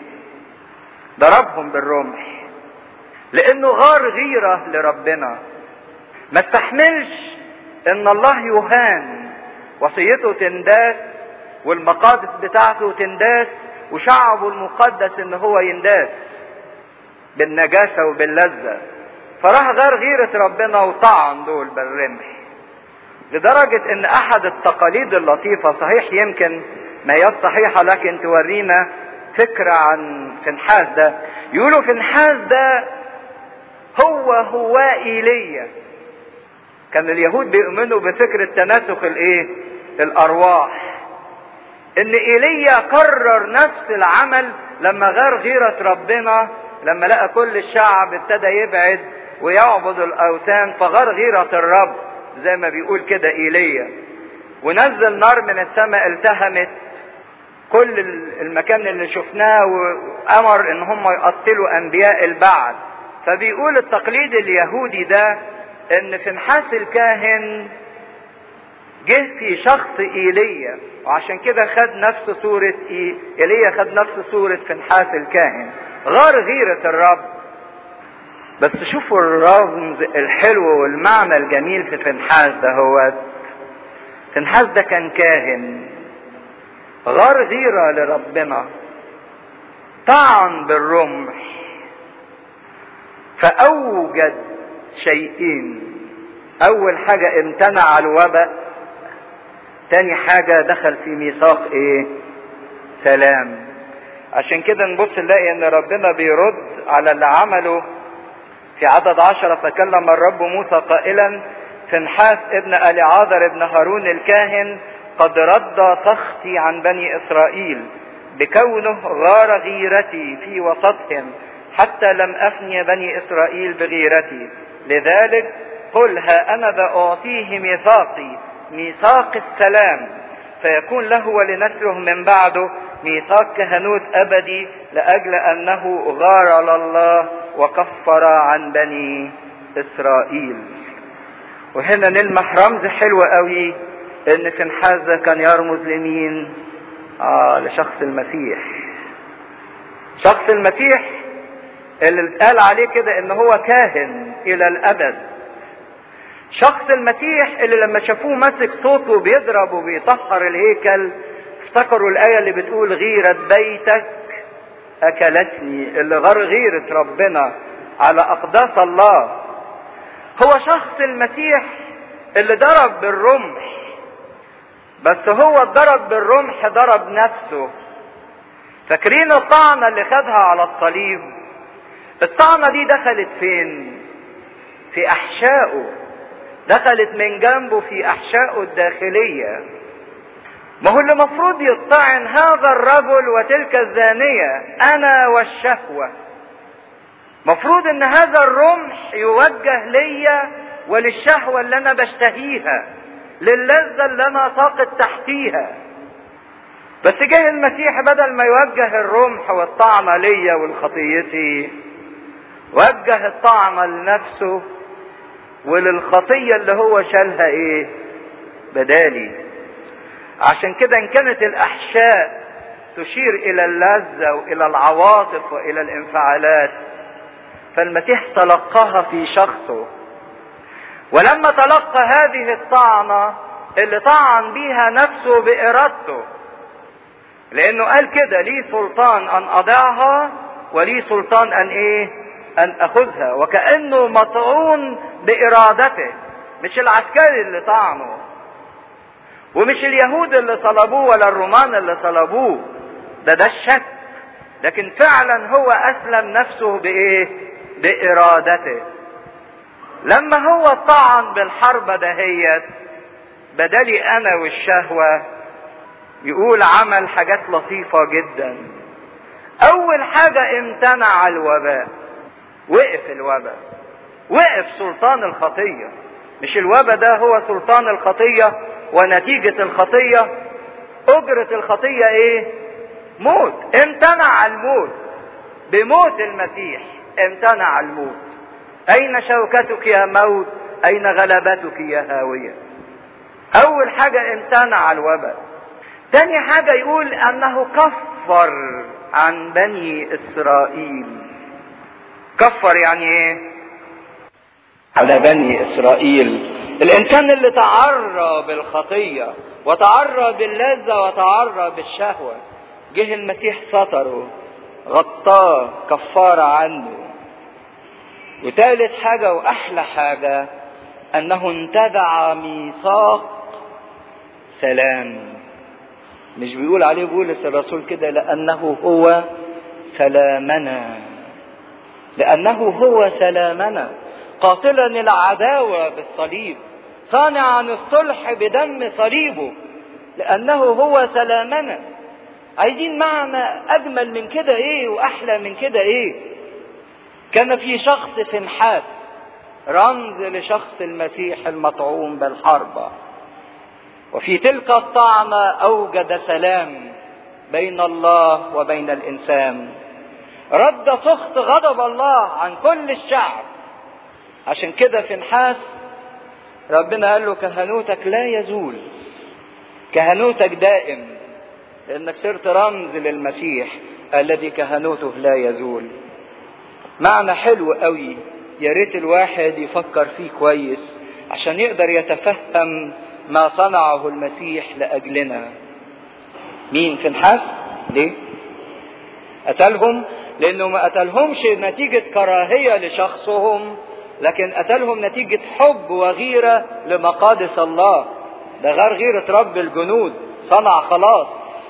ضربهم بالرمح لانه غار غيرة لربنا ما استحملش ان الله يهان وصيته تنداس والمقادس بتاعته تنداس وشعبه المقدس ان هو ينداس بالنجاسة وباللذة فراح غير غيرة ربنا وطعن دول بالرمح لدرجة ان احد التقاليد اللطيفة صحيح يمكن ما هي صحيحة لكن تورينا فكرة عن فنحاس ده يقولوا فنحاس ده هو هو ايليا كان اليهود بيؤمنوا بفكرة تناسخ الايه الارواح ان ايليا كرر نفس العمل لما غير غيرة ربنا لما لقى كل الشعب ابتدى يبعد ويعبد الاوثان فغار غيرة الرب زي ما بيقول كده ايليا ونزل نار من السماء التهمت كل المكان اللي شفناه وامر ان هم يقتلوا انبياء البعث فبيقول التقليد اليهودي ده ان فنحاس الكاهن جه في شخص ايليا وعشان كده خد نفس صورة إيه؟ ايليا خد نفس صورة فنحاس الكاهن غار غيرة الرب بس شوفوا الرمز الحلو والمعنى الجميل في فنحاس ده هو فنحاس ده كان كاهن غار غيرة لربنا طعن بالرمح فأوجد شيئين أول حاجة امتنع الوباء تاني حاجة دخل في ميثاق ايه سلام عشان كده نبص نلاقي ان ربنا بيرد على اللي عمله في عدد عشرة فكلم الرب موسى قائلا فنحاس ابن اليعاذر ابن هارون الكاهن قد رد سخطي عن بني اسرائيل بكونه غار غيرتي في وسطهم حتى لم افني بني اسرائيل بغيرتي لذلك قل ها انا ذا اعطيه ميثاقي ميثاق السلام فيكون له ولنسله من بعده ميثاق كهنوت ابدي لاجل انه غار لله وكفر عن بني اسرائيل وهنا نلمح رمز حلو قوي ان فنحاس ده كان يرمز لمين اه لشخص المسيح شخص المسيح اللي اتقال عليه كده ان هو كاهن الى الابد شخص المسيح اللي لما شافوه ماسك صوته بيضرب وبيطهر الهيكل افتكروا الآية اللي بتقول غيرة بيتك أكلتني اللي غير غيرة ربنا على أقداس الله هو شخص المسيح اللي ضرب بالرمح بس هو ضرب بالرمح ضرب نفسه فاكرين الطعنة اللي خدها على الصليب الطعنة دي دخلت فين في أحشائه دخلت من جنبه في احشائه الداخليه ما هو اللي مفروض يطعن هذا الرجل وتلك الزانيه انا والشهوه مفروض ان هذا الرمح يوجه ليا وللشهوه اللي انا بشتهيها للذه اللي انا ساقط تحتيها بس جه المسيح بدل ما يوجه الرمح والطعنه ليا ولخطيتي وجه الطعنه لنفسه وللخطية اللي هو شالها ايه بدالي عشان كده ان كانت الاحشاء تشير الى اللذة والى العواطف والى الانفعالات فالمسيح تلقاها في شخصه ولما تلقى هذه الطعنة اللي طعن بيها نفسه بارادته لانه قال كده لي سلطان ان اضعها ولي سلطان ان ايه ان اخذها وكانه مطعون بارادته مش العسكري اللي طعنه ومش اليهود اللي صلبوه ولا الرومان اللي صلبوه ده ده الشك لكن فعلا هو اسلم نفسه بايه بارادته لما هو طعن بالحرب دهيت بدلي انا والشهوه يقول عمل حاجات لطيفه جدا اول حاجه امتنع الوباء وقف الوباء وقف سلطان الخطية مش الوباء ده هو سلطان الخطية ونتيجة الخطية أجرة الخطية إيه؟ موت امتنع الموت بموت المسيح امتنع الموت أين شوكتك يا موت أين غلبتك يا هاوية أول حاجة امتنع الوباء تاني حاجة يقول أنه كفر عن بني إسرائيل كفر يعني ايه على بني اسرائيل الانسان اللي تعرى بالخطيه وتعرى باللذه وتعرى بالشهوه جه المسيح ستره غطاه كفاره عنه وثالث حاجه واحلى حاجه انه انتزع ميثاق سلام مش بيقول عليه بولس الرسول كده لانه هو سلامنا لانه هو سلامنا قاتلا العداوه بالصليب صانعا الصلح بدم صليبه لانه هو سلامنا عايزين معنى اجمل من كده ايه واحلى من كده ايه كان في شخص في نحاس رمز لشخص المسيح المطعوم بالحربة وفي تلك الطعنة أوجد سلام بين الله وبين الإنسان رد سخط غضب الله عن كل الشعب عشان كده في نحاس ربنا قال له كهنوتك لا يزول كهنوتك دائم لأنك صرت رمز للمسيح الذي كهنوته لا يزول معنى حلو قوي يا ريت الواحد يفكر فيه كويس عشان يقدر يتفهم ما صنعه المسيح لاجلنا مين فنحاس ليه قتلهم لانه ما قتلهمش نتيجة كراهية لشخصهم لكن قتلهم نتيجة حب وغيرة لمقادس الله ده غير غيرة رب الجنود صنع خلاص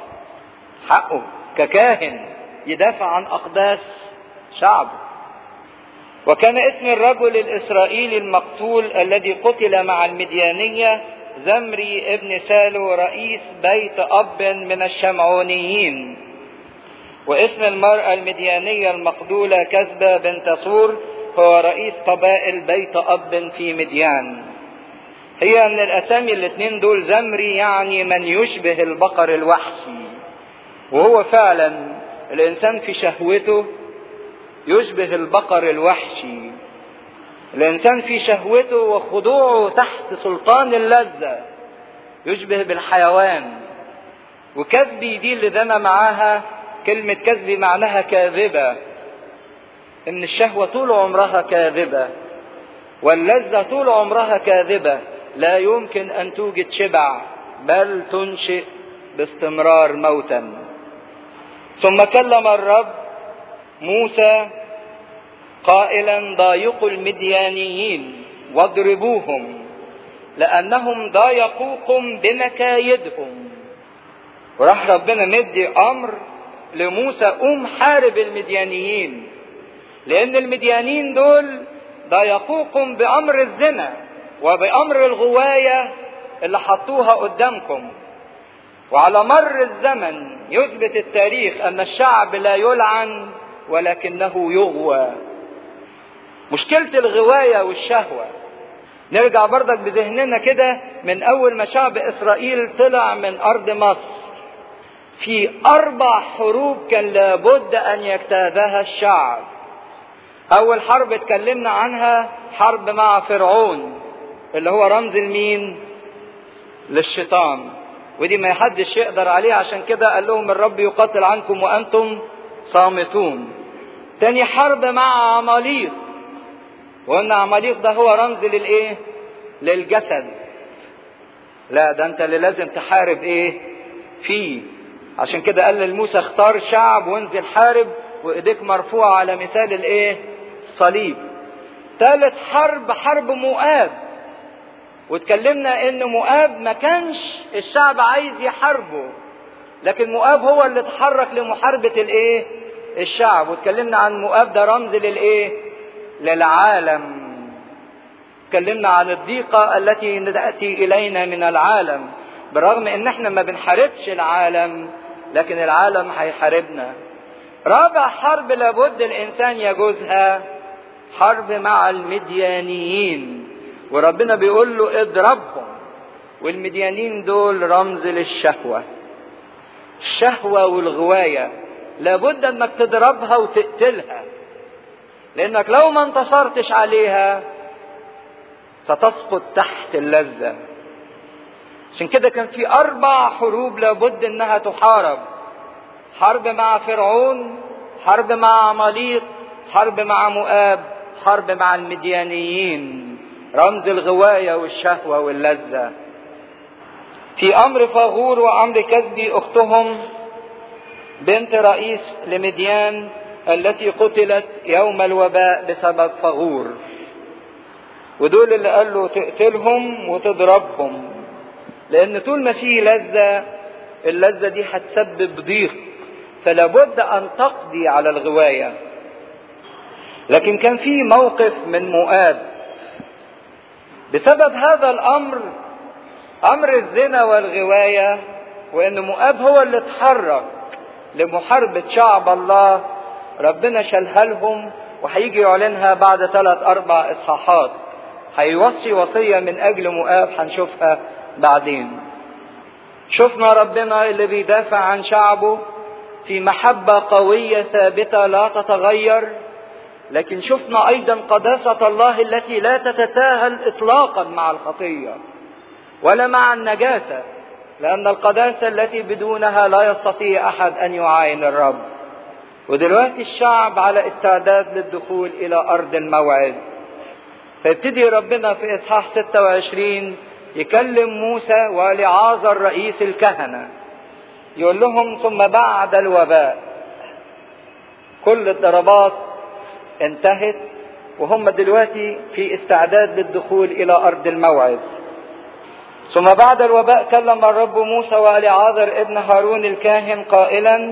حقه ككاهن يدافع عن أقداس شعبه وكان اسم الرجل الإسرائيلي المقتول الذي قتل مع المديانية زمري ابن سالو رئيس بيت أب من الشمعونيين واسم المرأة المديانية المقتولة كذبة بنت سور هو رئيس قبائل بيت أب في مديان هي من الأسامي الاثنين دول زمري يعني من يشبه البقر الوحشي وهو فعلا الإنسان في شهوته يشبه البقر الوحشي الإنسان في شهوته وخضوعه تحت سلطان اللذة يشبه بالحيوان وكذبي دي اللي دنا معاها كلمة كذبي معناها كاذبة إن الشهوة طول عمرها كاذبة واللذة طول عمرها كاذبة لا يمكن أن توجد شبع بل تنشئ باستمرار موتا ثم كلم الرب موسى قائلا ضايقوا المديانيين واضربوهم لانهم ضايقوكم بمكايدهم وراح ربنا مدي امر لموسى قوم حارب المديانيين لان المديانيين دول ضايقوكم بامر الزنا وبامر الغوايه اللي حطوها قدامكم وعلى مر الزمن يثبت التاريخ ان الشعب لا يلعن ولكنه يغوى مشكلة الغواية والشهوة نرجع برضك بذهننا كده من أول ما شعب إسرائيل طلع من أرض مصر في أربع حروب كان لابد أن يجتازها الشعب أول حرب اتكلمنا عنها حرب مع فرعون اللي هو رمز المين للشيطان ودي ما حدش يقدر عليها عشان كده قال لهم الرب يقاتل عنكم وأنتم صامتون تاني حرب مع عماليق وقلنا عماليق ده هو رمز للايه للجسد لا ده انت اللي لازم تحارب ايه فيه عشان كده قال لموسى اختار شعب وانزل حارب وايديك مرفوعة على مثال الايه صليب ثالث حرب حرب مؤاب واتكلمنا ان مؤاب ما كانش الشعب عايز يحاربه لكن مؤاب هو اللي اتحرك لمحاربة الايه الشعب واتكلمنا عن مؤاب ده رمز للايه للعالم اتكلمنا عن الضيقة التي تأتي إلينا من العالم بالرغم ان احنا ما بنحاربش العالم لكن العالم هيحاربنا رابع حرب لابد الانسان يجوزها حرب مع المديانيين وربنا بيقول له اضربهم والمديانين دول رمز للشهوة الشهوة والغواية لابد انك تضربها وتقتلها لانك لو ما انتصرتش عليها ستسقط تحت اللذة عشان كده كان في اربع حروب لابد انها تحارب حرب مع فرعون حرب مع عماليق حرب مع مؤاب حرب مع المديانيين رمز الغواية والشهوة واللذة في أمر فاغور وأمر كذبي أختهم بنت رئيس لمديان التي قتلت يوم الوباء بسبب فغور ودول اللي قال له تقتلهم وتضربهم لان طول ما في لذة اللذة دي هتسبب ضيق فلا بد ان تقضي على الغواية لكن كان في موقف من مؤاب بسبب هذا الامر امر الزنا والغواية وان مؤاب هو اللي اتحرك لمحاربة شعب الله ربنا شالها لهم وهيجي يعلنها بعد ثلاث اربع اصحاحات هيوصي وصية من اجل مؤاب هنشوفها بعدين شفنا ربنا اللي بيدافع عن شعبه في محبة قوية ثابتة لا تتغير لكن شفنا ايضا قداسة الله التي لا تتساهل اطلاقا مع الخطية ولا مع النجاسة لان القداسة التي بدونها لا يستطيع احد ان يعاين الرب ودلوقتي الشعب على استعداد للدخول الى ارض الموعد فيبتدي ربنا في اصحاح 26 يكلم موسى ولعازر رئيس الكهنة يقول لهم ثم بعد الوباء كل الضربات انتهت وهم دلوقتي في استعداد للدخول الى ارض الموعد ثم بعد الوباء كلم الرب موسى ولعازر ابن هارون الكاهن قائلا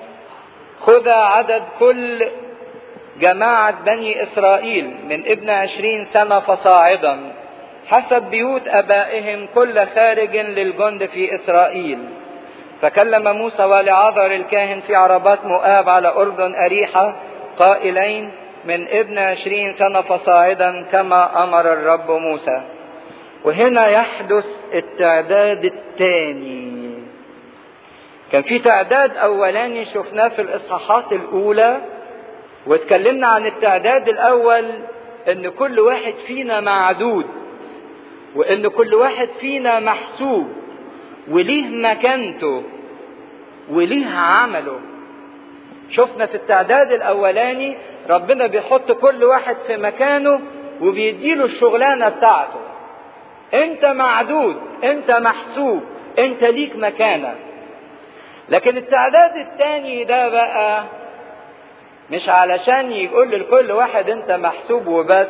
خذ عدد كل جماعة بني إسرائيل من ابن عشرين سنة فصاعدا حسب بيوت أبائهم كل خارج للجند في إسرائيل فكلم موسى ولعذر الكاهن في عربات مؤاب على أردن أريحة قائلين من ابن عشرين سنة فصاعدا كما أمر الرب موسى وهنا يحدث التعداد الثاني كان في تعداد أولاني شفناه في الإصحاحات الأولى واتكلمنا عن التعداد الأول إن كل واحد فينا معدود وإن كل واحد فينا محسوب وليه مكانته وليه عمله شفنا في التعداد الأولاني ربنا بيحط كل واحد في مكانه وبيديله الشغلانة بتاعته انت معدود انت محسوب انت ليك مكانه لكن التعداد التاني ده بقى مش علشان يقول لكل واحد انت محسوب وبس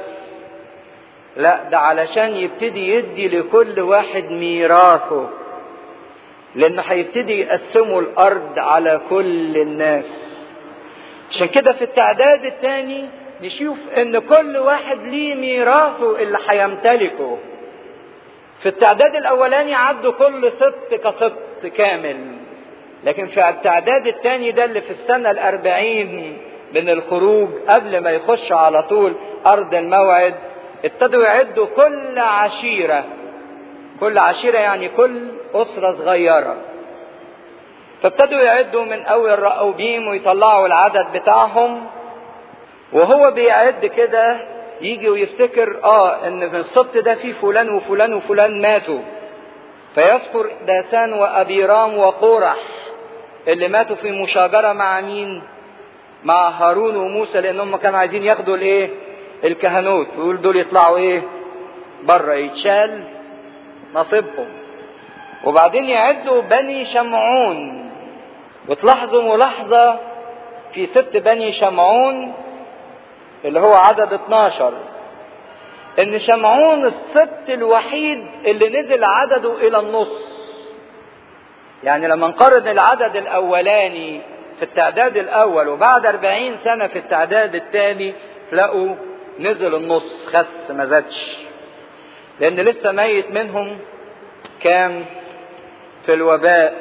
لا ده علشان يبتدي يدي لكل واحد ميراثه لانه هيبتدي يقسموا الارض على كل الناس عشان كده في التعداد الثاني نشوف ان كل واحد ليه ميراثه اللي هيمتلكه في التعداد الاولاني عدوا كل سبط كسبط كامل لكن في التعداد الثاني ده اللي في السنة الأربعين من الخروج قبل ما يخش على طول أرض الموعد ابتدوا يعدوا كل عشيرة كل عشيرة يعني كل أسرة صغيرة فابتدوا يعدوا من أول رأوبيم ويطلعوا العدد بتاعهم وهو بيعد كده يجي ويفتكر اه ان في السبط ده في فلان وفلان وفلان ماتوا فيذكر داسان وابيرام وقورح اللي ماتوا في مشاجره مع مين؟ مع هارون وموسى لانهم كانوا عايزين ياخدوا الايه؟ الكهنوت ويقول دول يطلعوا ايه؟ بره يتشال نصيبهم وبعدين يعدوا بني شمعون وتلاحظوا ملاحظه في ست بني شمعون اللي هو عدد 12 ان شمعون السبت الوحيد اللي نزل عدده الى النص يعني لما نقارن العدد الاولاني في التعداد الاول وبعد 40 سنة في التعداد الثاني تلاقوا نزل النص خس ما زادش لان لسه ميت منهم كان في الوباء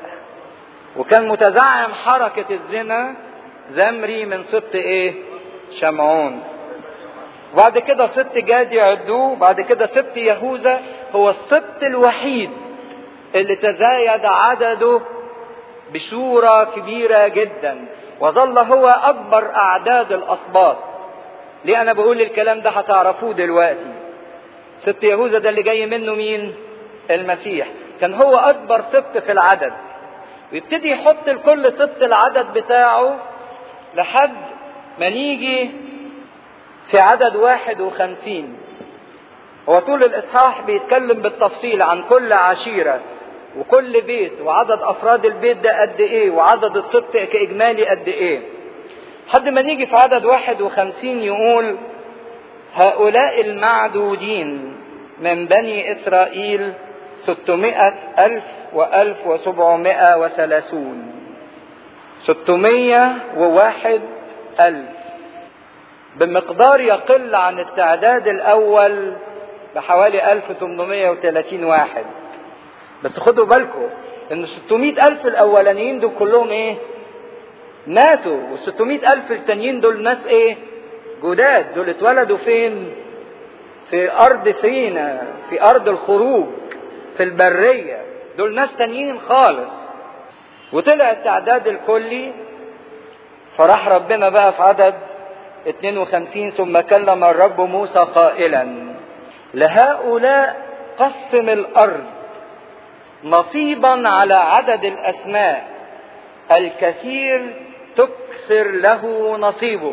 وكان متزعم حركة الزنا زمري من سبط ايه شمعون وبعد كده سبط جاد يعدوه بعد كده سبط يهوذا هو السبط الوحيد اللي تزايد عدده بصورة كبيرة جدا وظل هو أكبر أعداد الأسباط ليه أنا بقول الكلام ده هتعرفوه دلوقتي سبط يهوذا ده اللي جاي منه مين المسيح كان هو أكبر سبط في العدد ويبتدي يحط لكل سبط العدد بتاعه لحد ما نيجي في عدد واحد وخمسين هو طول الإصحاح بيتكلم بالتفصيل عن كل عشيرة وكل بيت وعدد أفراد البيت ده قد إيه وعدد السبط كإجمالي قد إيه لحد ما نيجي في عدد واحد وخمسين يقول هؤلاء المعدودين من بني إسرائيل ستمائة ألف وألف وسبعمائة وثلاثون ستمية وواحد ألف بمقدار يقل عن التعداد الأول بحوالي 1830 واحد بس خدوا بالكم ان 600 ألف الأولانيين دول كلهم إيه؟ ماتوا وال 600 ألف التانيين دول ناس إيه؟ جداد دول اتولدوا فين؟ في أرض سينا في أرض الخروج في البرية دول ناس تانيين خالص وطلع التعداد الكلي فراح ربنا بقى في عدد 52 ثم كلم الرب موسى قائلا لهؤلاء قسم الارض نصيبا على عدد الاسماء الكثير تكثر له نصيبه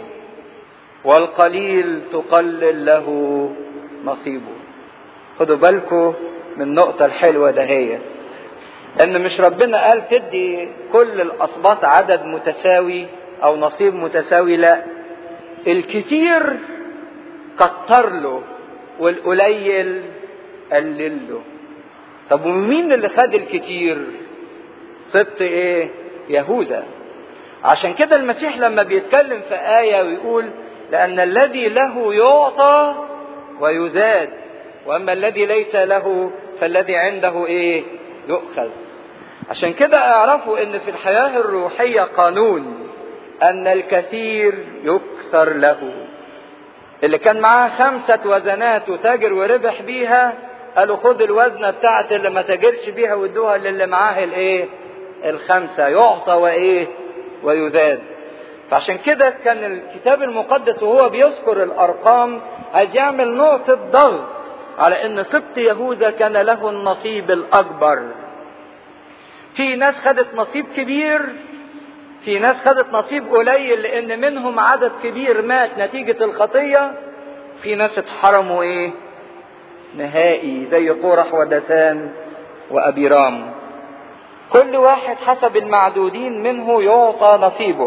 والقليل تقلل له نصيبه خدوا بالكم من النقطة الحلوة دهية ان مش ربنا قال تدي كل الاسباط عدد متساوي او نصيب متساوي لا الكتير كتر له والقليل قلل له طب ومين اللي خد الكتير سبط ايه يهوذا عشان كده المسيح لما بيتكلم في آية ويقول لأن الذي له يعطى ويزاد وأما الذي ليس له فالذي عنده إيه يؤخذ عشان كده اعرفوا ان في الحياة الروحية قانون ان الكثير يكثر له اللي كان معاه خمسة وزنات وتاجر وربح بيها قالوا خد الوزنة بتاعت اللي ما تاجرش بيها وادوها للي معاه الايه الخمسة يعطى وايه ويزاد فعشان كده كان الكتاب المقدس وهو بيذكر الارقام عايز يعمل نقطة ضغط على ان سبط يهوذا كان له النصيب الاكبر في ناس خدت نصيب كبير في ناس خدت نصيب قليل لان منهم عدد كبير مات نتيجة الخطية في ناس اتحرموا ايه نهائي زي قورح ودثان وابيرام كل واحد حسب المعدودين منه يعطى نصيبه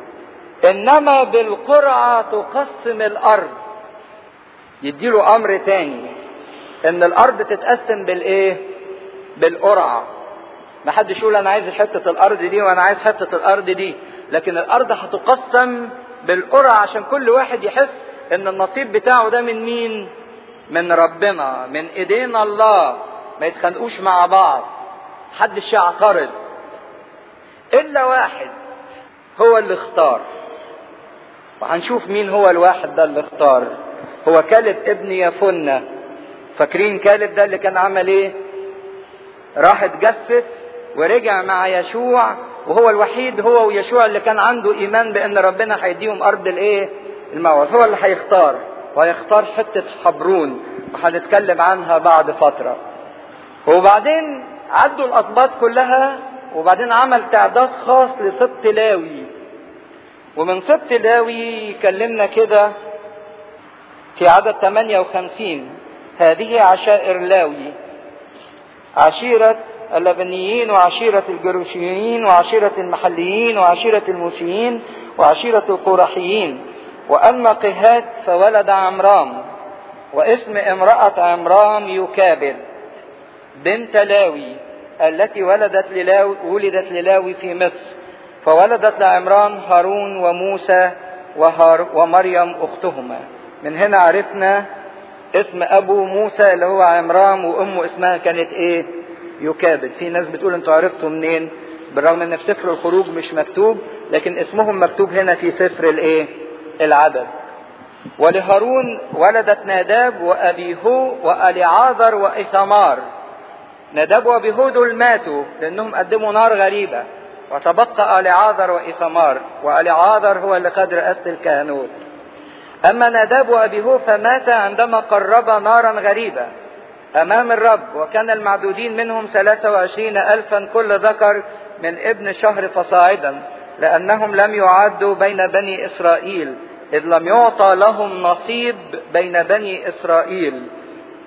انما بالقرعة تقسم الارض يديله امر تاني ان الارض تتقسم بالايه بالقرعه ما حدش يقول انا عايز حته الارض دي وانا عايز حته الارض دي لكن الارض هتقسم بالقرعه عشان كل واحد يحس ان النصيب بتاعه ده من مين من ربنا من ايدينا الله ما يتخانقوش مع بعض محدش يعترض الا واحد هو اللي اختار وهنشوف مين هو الواحد ده اللي اختار هو كالب ابن يفنة فاكرين كالب ده اللي كان عمل ايه راح اتجسس ورجع مع يشوع وهو الوحيد هو ويشوع اللي كان عنده ايمان بان ربنا هيديهم ارض الايه الموعد هو اللي هيختار وهيختار حتة حبرون وهنتكلم عنها بعد فترة وبعدين عدوا الاسباط كلها وبعدين عمل تعداد خاص لسبط لاوي ومن سبط لاوي يكلمنا كده في عدد 58 هذه عشائر لاوي عشيرة اللبنيين وعشيرة الجروشيين وعشيرة المحليين وعشيرة الموشيين وعشيرة القرحيين وأما قهات فولد عمرام واسم امرأة عمرام يكابد بنت لاوي التي ولدت للاوي ولدت للاوي في مصر فولدت لعمران هارون وموسى وهار ومريم اختهما من هنا عرفنا اسم ابو موسى اللي هو عمران وامه اسمها كانت ايه يكابد في ناس بتقول انتوا عرفتوا منين بالرغم ان في سفر الخروج مش مكتوب لكن اسمهم مكتوب هنا في سفر الايه العدد ولهارون ولدت ناداب وابيهو واليعاذر وايثمار ناداب وابيهو دول ماتوا لانهم قدموا نار غريبه وتبقى اليعاذر وايثمار واليعاذر هو اللي خد رئاسه الكهنوت أما ناداب وأبيهو فمات عندما قرب نارا غريبة أمام الرب وكان المعدودين منهم ثلاثة وعشرين ألفا كل ذكر من ابن شهر فصاعدا لأنهم لم يعدوا بين بني إسرائيل إذ لم يعطى لهم نصيب بين بني إسرائيل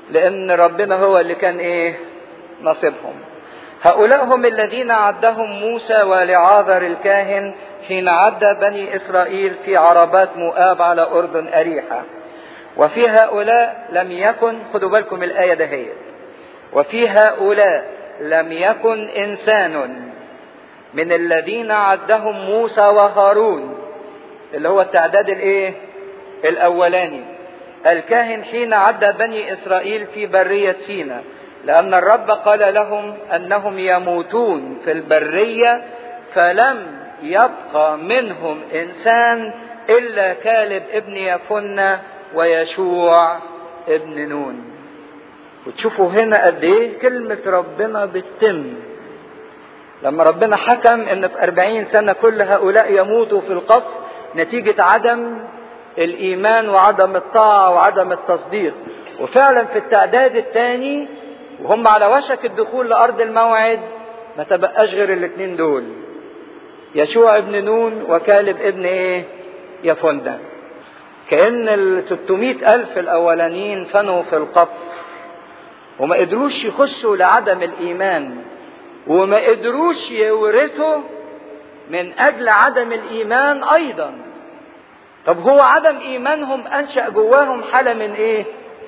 لان ربنا هو اللي كان ايه نصيبهم هؤلاء هم الذين عدهم موسى ولعاذر الكاهن حين عد بني اسرائيل في عربات مؤاب على اردن اريحه وفي هؤلاء لم يكن خدوا بالكم الايه دهيت وفي هؤلاء لم يكن انسان من الذين عدهم موسى وهارون اللي هو التعداد الايه الاولاني الكاهن حين عد بني اسرائيل في بريه سينا لان الرب قال لهم انهم يموتون في البريه فلم يبقى منهم انسان الا كالب ابن يفنة ويشوع ابن نون وتشوفوا هنا قد ايه كلمة ربنا بتتم لما ربنا حكم ان في أربعين سنة كل هؤلاء يموتوا في القفر نتيجة عدم الإيمان وعدم الطاعة وعدم التصديق وفعلا في التعداد الثاني وهم على وشك الدخول لأرض الموعد ما تبقاش غير الاثنين دول يشوع ابن نون وكالب ابن ايه يفندى كأن ال 600 ألف الأولانيين فنوا في القفر وما قدروش يخشوا لعدم الإيمان وما قدروش يورثوا من أجل عدم الإيمان أيضا طب هو عدم إيمانهم أنشأ جواهم حالة من إيه؟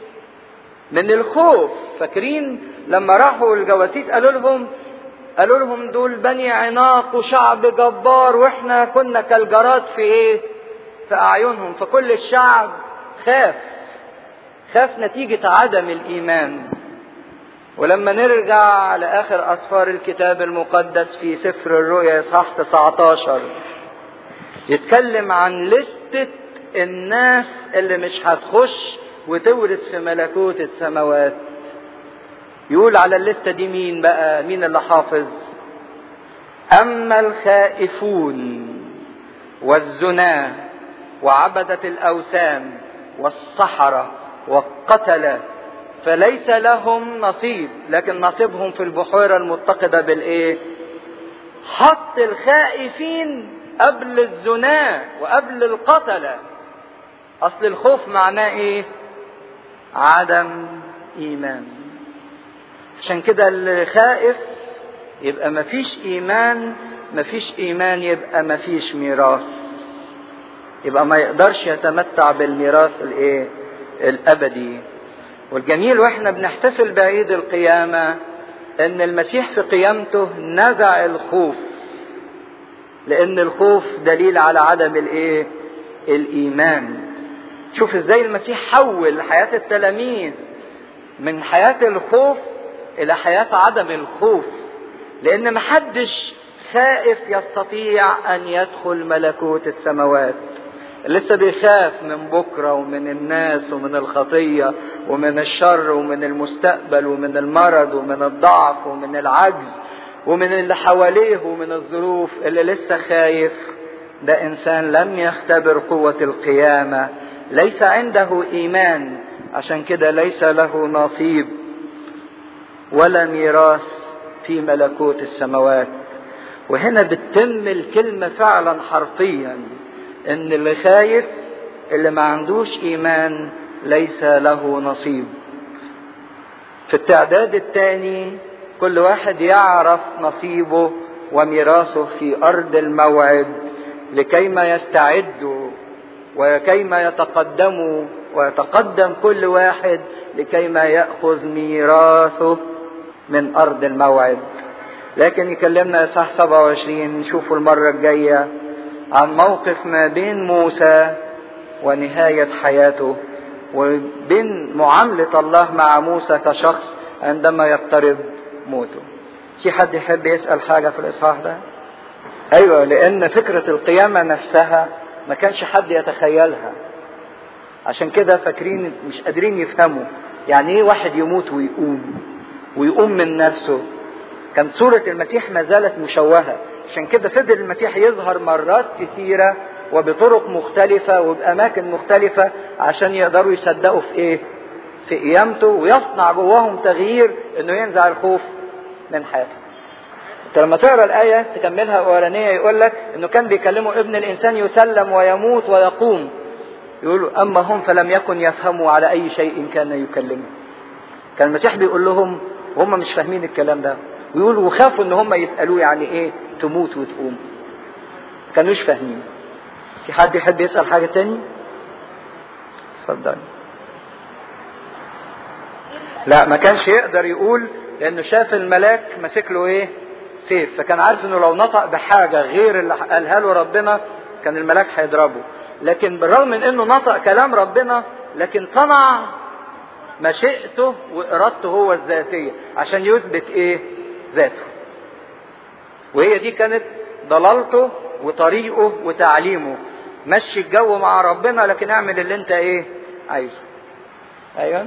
من الخوف فاكرين لما راحوا الجواسيس قالوا لهم قالوا لهم دول بني عناق وشعب جبار واحنا كنا كالجراد في ايه في اعينهم فكل الشعب خاف خاف نتيجة عدم الايمان ولما نرجع لاخر اسفار الكتاب المقدس في سفر الرؤيا اصحاح 19 يتكلم عن لستة الناس اللي مش هتخش وتورث في ملكوت السماوات يقول على الليستة دي مين بقى مين اللي حافظ أما الخائفون والزنا وعبدة الأوثان والسحرة والقتلة فليس لهم نصيب لكن نصيبهم في البحيرة المتقدة بالإيه حط الخائفين قبل الزنا وقبل القتلة أصل الخوف معناه إيه عدم إيمان عشان كده اللي خائف يبقى مفيش ايمان مفيش ايمان يبقى مفيش ميراث يبقى ما يقدرش يتمتع بالميراث الايه الابدي والجميل واحنا بنحتفل بعيد القيامة ان المسيح في قيامته نزع الخوف لان الخوف دليل على عدم الايه الايمان شوف ازاي المسيح حول حياة التلاميذ من حياة الخوف الى حياة عدم الخوف لان محدش خائف يستطيع ان يدخل ملكوت السماوات لسه بيخاف من بكرة ومن الناس ومن الخطية ومن الشر ومن المستقبل ومن المرض ومن الضعف ومن العجز ومن اللي حواليه ومن الظروف اللي لسه خايف ده انسان لم يختبر قوة القيامة ليس عنده ايمان عشان كده ليس له نصيب ولا ميراث في ملكوت السماوات وهنا بتتم الكلمة فعلا حرفيا ان اللي خايف اللي ما عندوش ايمان ليس له نصيب في التعداد الثاني كل واحد يعرف نصيبه وميراثه في ارض الموعد لكيما يستعدوا وكيما يتقدموا ويتقدم كل واحد لكيما ياخذ ميراثه من ارض الموعد لكن يكلمنا اصحاح 27 نشوفه المره الجايه عن موقف ما بين موسى ونهايه حياته وبين معامله الله مع موسى كشخص عندما يقترب موته في حد يحب يسال حاجه في الاصحاح ده ايوه لان فكره القيامه نفسها ما كانش حد يتخيلها عشان كده فاكرين مش قادرين يفهموا يعني ايه واحد يموت ويقوم ويقوم من نفسه كان صورة المسيح ما زالت مشوهة عشان كده فضل المسيح يظهر مرات كثيرة وبطرق مختلفة وبأماكن مختلفة عشان يقدروا يصدقوا في إيه؟ في قيامته ويصنع جواهم تغيير إنه ينزع الخوف من حياتهم. أنت لما تقرا الآية تكملها أولانية يقول لك إنه كان بيكلموا ابن الإنسان يسلم ويموت ويقوم. يقولوا أما هم فلم يكن يفهموا على أي شيء كان يكلمه. كان المسيح بيقول لهم وهم مش فاهمين الكلام ده ويقولوا وخافوا ان هم يسالوه يعني ايه تموت وتقوم كانوش فاهمين في حد يحب يسال حاجه تاني اتفضل لا ما كانش يقدر يقول لانه شاف الملاك ماسك له ايه سيف فكان عارف انه لو نطق بحاجه غير اللي قالها له ربنا كان الملاك هيضربه لكن بالرغم من انه نطق كلام ربنا لكن صنع مشيئته وارادته هو الذاتيه عشان يثبت ايه ذاته وهي دي كانت ضلالته وطريقه وتعليمه مشي الجو مع ربنا لكن اعمل اللي انت ايه عايزه ايوه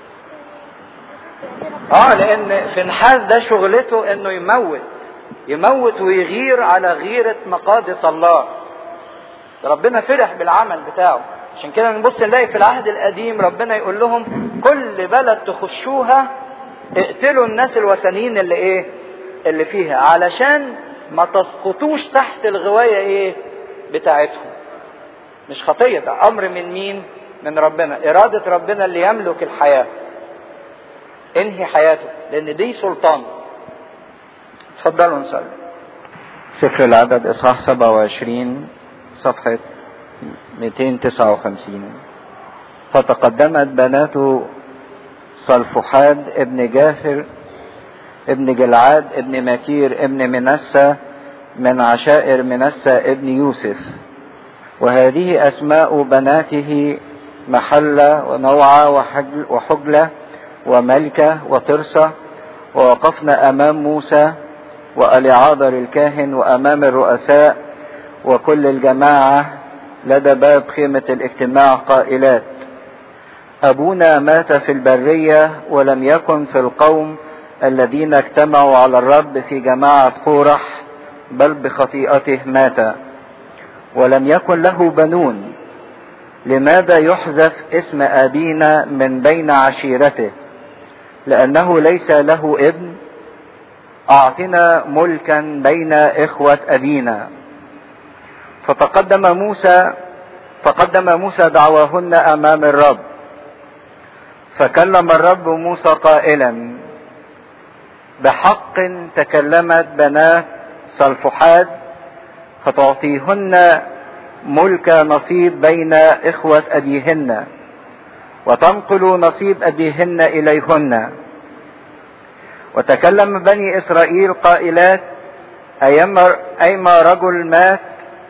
اه لان فنحاس ده شغلته انه يموت يموت ويغير على غيرة مقادس الله ربنا فرح بالعمل بتاعه عشان كده نبص نلاقي في العهد القديم ربنا يقول لهم كل بلد تخشوها اقتلوا الناس الوثنيين اللي ايه اللي فيها علشان ما تسقطوش تحت الغواية ايه بتاعتهم مش خطية ده امر من مين من ربنا ارادة ربنا اللي يملك الحياة انهي حياته لان دي سلطان اتفضلوا نصلي سفر العدد اصحاح 27 صفحة 259 فتقدمت بنات صلفحاد ابن جافر ابن جلعاد ابن مكير ابن منسى من عشائر منسى ابن يوسف وهذه أسماء بناته محلة ونوعة وحجل وحجلة وملكة وترسة ووقفنا أمام موسى وأليعاذر الكاهن وأمام الرؤساء وكل الجماعة لدى باب خيمة الاجتماع قائلات أبونا مات في البرية ولم يكن في القوم الذين اجتمعوا على الرب في جماعة قورح بل بخطيئته مات ولم يكن له بنون لماذا يحذف اسم أبينا من بين عشيرته لأنه ليس له ابن أعطنا ملكا بين إخوة أبينا فتقدم موسى فقدم موسى دعواهن أمام الرب فكلم الرب موسى قائلا بحق تكلمت بنات صلفحاد فتعطيهن ملك نصيب بين إخوة أبيهن وتنقل نصيب أبيهن إليهن وتكلم بني إسرائيل قائلات أيما, أيما رجل مات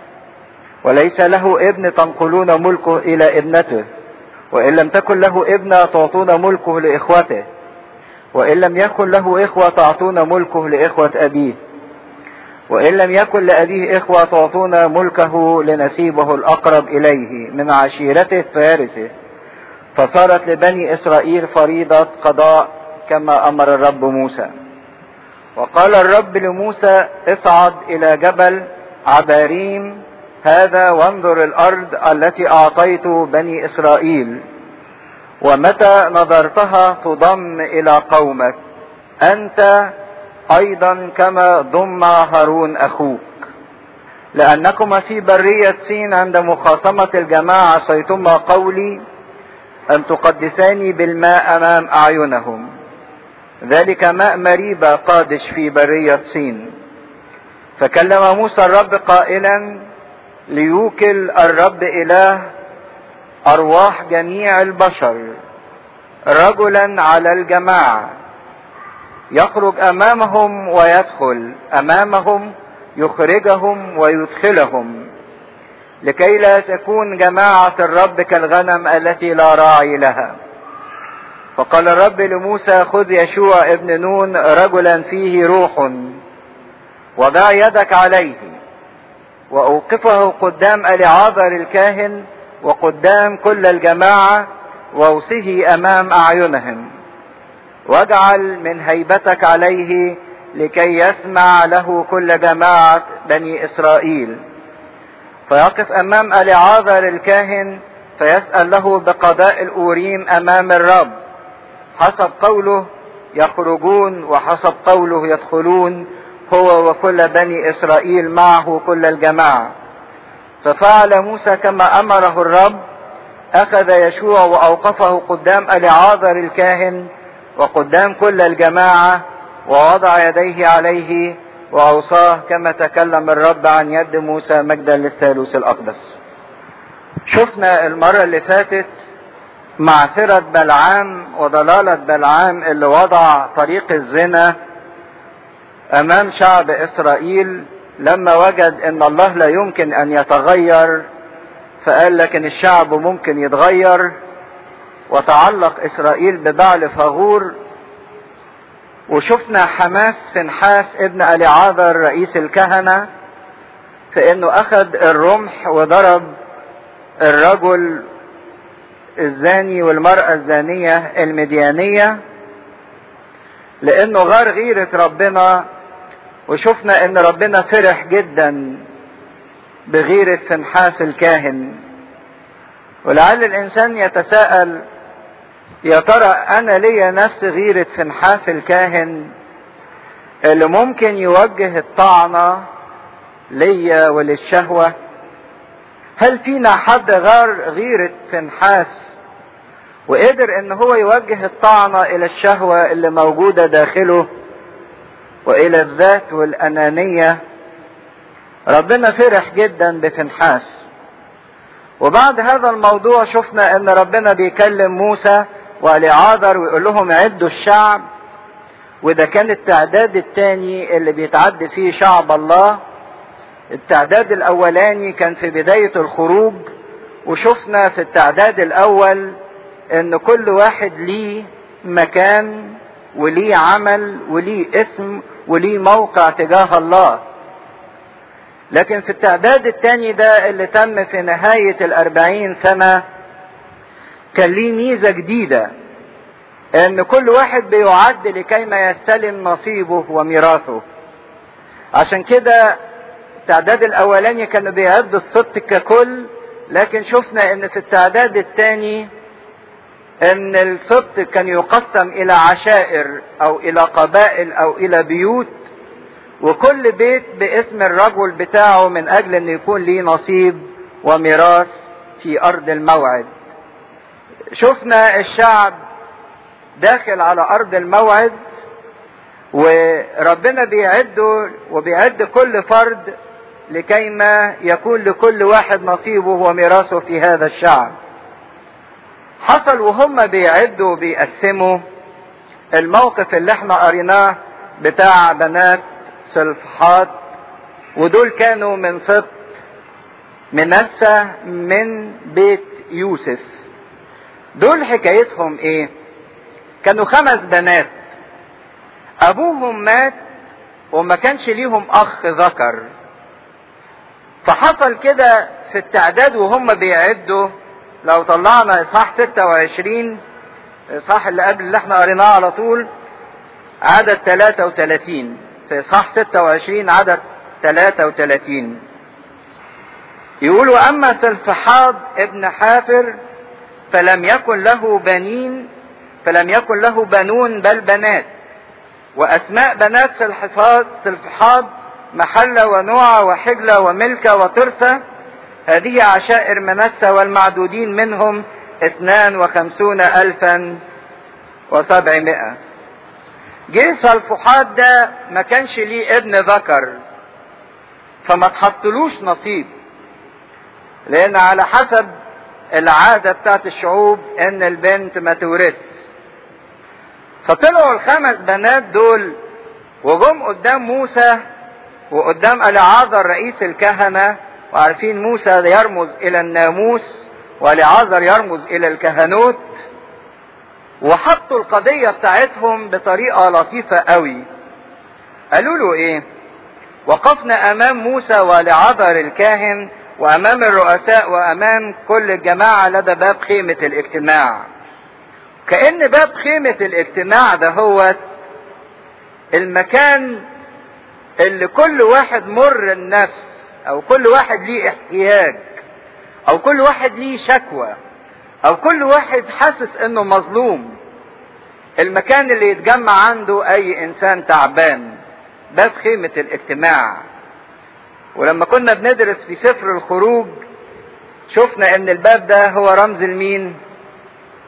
وليس له ابن تنقلون ملكه إلى ابنته وإن لم تكن له ابنة تعطون ملكه لإخوته وإن لم يكن له إخوة تعطون ملكه لإخوة أبيه وإن لم يكن لأبيه إخوة تعطون ملكه لنسيبه الأقرب إليه من عشيرته فارسه فصارت لبني إسرائيل فريضة قضاء كما أمر الرب موسى وقال الرب لموسى اصعد إلى جبل عباريم هذا وانظر الأرض التي أعطيت بني إسرائيل ومتى نظرتها تضم إلى قومك أنت أيضا كما ضم هارون أخوك لأنكما في برية سين عند مخاصمة الجماعة عصيتما قولي أن تقدساني بالماء أمام أعينهم ذلك ماء مريبة قادش في برية سين فكلم موسى الرب قائلا ليوكل الرب إله أرواح جميع البشر رجلا على الجماعة يخرج أمامهم ويدخل أمامهم يخرجهم ويدخلهم لكي لا تكون جماعة الرب كالغنم التي لا راعي لها فقال الرب لموسى خذ يشوع ابن نون رجلا فيه روح وضع يدك عليه وأوقفه قدام ألعاذر الكاهن وقدام كل الجماعة واوصه أمام أعينهم واجعل من هيبتك عليه لكي يسمع له كل جماعة بني إسرائيل فيقف أمام ألعاذر الكاهن فيسأل له بقضاء الأوريم أمام الرب حسب قوله يخرجون وحسب قوله يدخلون هو وكل بني إسرائيل معه كل الجماعة ففعل موسى كما أمره الرب أخذ يشوع وأوقفه قدام ألعاذر الكاهن وقدام كل الجماعة ووضع يديه عليه وأوصاه كما تكلم الرب عن يد موسى مجدا للثالوث الأقدس شفنا المرة اللي فاتت معثرة بلعام وضلالة بلعام اللي وضع طريق الزنا أمام شعب إسرائيل لما وجد أن الله لا يمكن أن يتغير فقال لكن الشعب ممكن يتغير وتعلق إسرائيل ببعل فغور وشفنا حماس فنحاس ابن أليعاذر رئيس الكهنة في انه اخذ الرمح وضرب الرجل الزاني والمرأة الزانية المديانية لانه غار غيرة ربنا وشفنا ان ربنا فرح جدا بغيرة فنحاس الكاهن ولعل الانسان يتساءل يا ترى انا ليا نفس غيرة فنحاس الكاهن اللي ممكن يوجه الطعنة ليا وللشهوة هل فينا حد غار غيرة فنحاس وقدر ان هو يوجه الطعنة الى الشهوة اللي موجودة داخله والى الذات والانانية ربنا فرح جدا بفنحاس وبعد هذا الموضوع شفنا ان ربنا بيكلم موسى ولعاذر ويقول لهم عدوا الشعب وده كان التعداد الثاني اللي بيتعد فيه شعب الله التعداد الاولاني كان في بداية الخروج وشفنا في التعداد الاول ان كل واحد ليه مكان وليه عمل وليه اسم وليه موقع تجاه الله لكن في التعداد الثاني ده اللي تم في نهاية الأربعين سنة كان ليه ميزة جديدة ان كل واحد بيعد لكيما يستلم نصيبه وميراثه عشان كده التعداد الاولاني كانوا بيعد الصدق ككل لكن شفنا ان في التعداد الثاني ان الصدق كان يقسم الى عشائر او الى قبائل او الى بيوت وكل بيت باسم الرجل بتاعه من اجل ان يكون ليه نصيب وميراث في ارض الموعد شفنا الشعب داخل على ارض الموعد وربنا بيعده وبيعد كل فرد لكيما يكون لكل واحد نصيبه وميراثه في هذا الشعب حصل وهم بيعدوا وبيقسموا الموقف اللي احنا قريناه بتاع بنات سلفحات ودول كانوا من سبط منسى من بيت يوسف دول حكايتهم ايه كانوا خمس بنات ابوهم مات وما كانش ليهم اخ ذكر فحصل كده في التعداد وهم بيعدوا لو طلعنا اصحاح 26 الاصحاح اللي قبل اللي احنا قريناه على طول عدد 33 في اصحاح 26 عدد 33 يقول واما سلفحاد ابن حافر فلم يكن له بنين فلم يكن له بنون بل بنات واسماء بنات سلحفاد سلفحاد محلة ونوع وحجلة وملكة وترسة هذه عشائر منسى والمعدودين منهم اثنان وخمسون الفا وسبعمائة جه سلفحاد ده ما كانش ليه ابن ذكر فما تحطلوش نصيب لان على حسب العادة بتاعت الشعوب ان البنت ما تورث فطلعوا الخمس بنات دول وجم قدام موسى وقدام العازر رئيس الكهنة وعارفين موسى يرمز الى الناموس والعازر يرمز الى الكهنوت وحطوا القضية بتاعتهم بطريقة لطيفة قوي قالوا له ايه وقفنا امام موسى ولعذر الكاهن وامام الرؤساء وامام كل الجماعة لدى باب خيمة الاجتماع كأن باب خيمة الاجتماع ده هو المكان اللي كل واحد مر النفس او كل واحد ليه احتياج او كل واحد ليه شكوى او كل واحد حاسس انه مظلوم المكان اللي يتجمع عنده اي انسان تعبان باب خيمة الاجتماع ولما كنا بندرس في سفر الخروج شفنا ان الباب ده هو رمز المين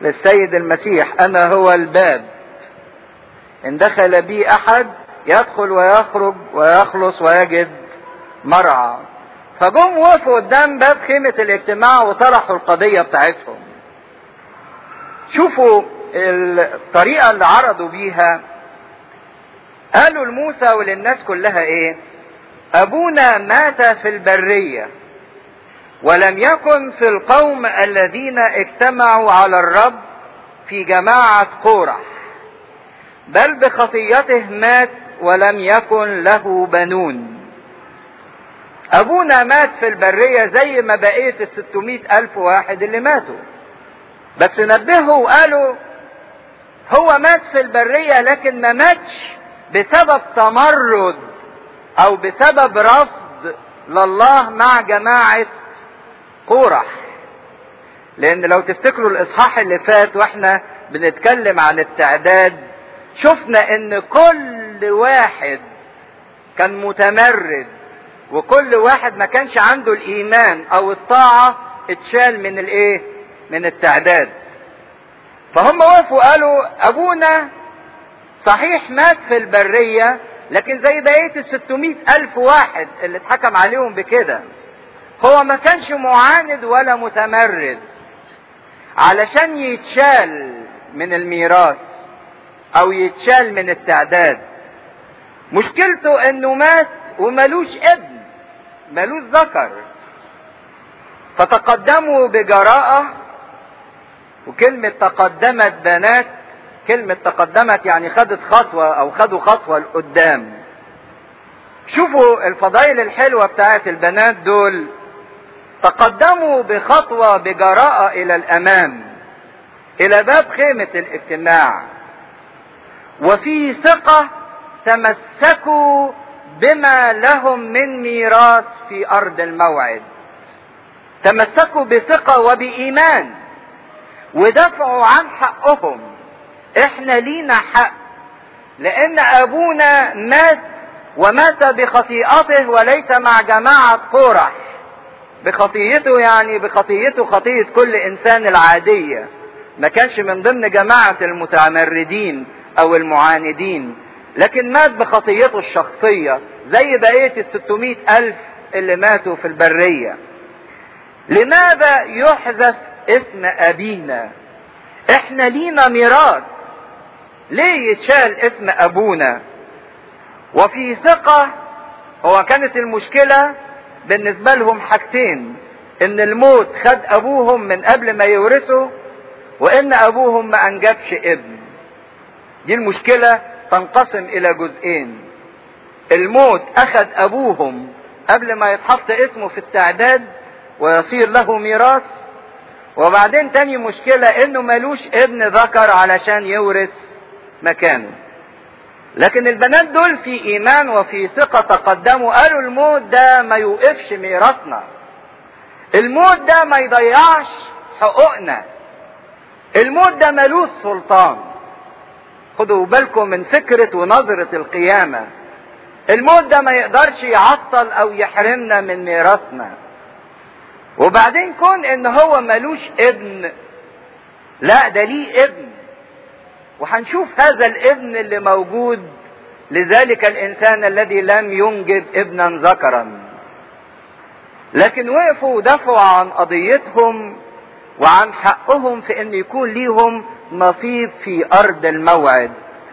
للسيد المسيح انا هو الباب ان دخل بي احد يدخل ويخرج ويخلص ويجد مرعى فجم وقفوا قدام باب خيمة الاجتماع وطرحوا القضية بتاعتهم شوفوا الطريقة اللي عرضوا بيها قالوا لموسى وللناس كلها ايه ابونا مات في البرية ولم يكن في القوم الذين اجتمعوا على الرب في جماعة قورح بل بخطيته مات ولم يكن له بنون ابونا مات في البرية زي ما بقية الستمائة الف واحد اللي ماتوا بس نبهوا وقالوا هو مات في البرية لكن ما ماتش بسبب تمرد او بسبب رفض لله مع جماعة قورح لان لو تفتكروا الاصحاح اللي فات واحنا بنتكلم عن التعداد شفنا ان كل واحد كان متمرد وكل واحد ما كانش عنده الايمان او الطاعة اتشال من الايه من التعداد فهم وقفوا قالوا ابونا صحيح مات في البرية لكن زي بقية الستمائة الف واحد اللي اتحكم عليهم بكده هو ما كانش معاند ولا متمرد علشان يتشال من الميراث او يتشال من التعداد مشكلته انه مات وملوش ابن ملوش ذكر فتقدموا بجراءة وكلمة تقدمت بنات كلمة تقدمت يعني خدت خطوة او خدوا خطوة لقدام شوفوا الفضائل الحلوة بتاعت البنات دول تقدموا بخطوة بجراءة الى الامام الى باب خيمة الاجتماع وفي ثقة تمسكوا بما لهم من ميراث في ارض الموعد تمسكوا بثقة وبإيمان ودفعوا عن حقهم احنا لينا حق لان ابونا مات ومات بخطيئته وليس مع جماعة قورح بخطيته يعني بخطيته خطية كل انسان العادية ما كانش من ضمن جماعة المتمردين او المعاندين لكن مات بخطيته الشخصية زي بقية الستمائة الف اللي ماتوا في البرية لماذا يحذف اسم ابينا احنا لينا ميراث ليه يتشال اسم ابونا وفي ثقة هو كانت المشكلة بالنسبة لهم حاجتين ان الموت خد ابوهم من قبل ما يورثوا وان ابوهم ما انجبش ابن دي المشكلة تنقسم الى جزئين الموت اخذ ابوهم قبل ما يتحط اسمه في التعداد ويصير له ميراث وبعدين تاني مشكلة انه ملوش ابن ذكر علشان يورث مكانه لكن البنات دول في ايمان وفي ثقة تقدموا قالوا الموت ده ما يوقفش ميراثنا الموت ده ما يضيعش حقوقنا الموت ده ملوش سلطان خدوا بالكم من فكرة ونظرة القيامة الموت ده ما يقدرش يعطل او يحرمنا من ميراثنا وبعدين كون ان هو ملوش ابن لا ده ليه ابن وهنشوف هذا الابن اللي موجود لذلك الانسان الذي لم ينجب ابنا ذكرا لكن وقفوا ودافعوا عن قضيتهم وعن حقهم في ان يكون ليهم نصيب في ارض الموعد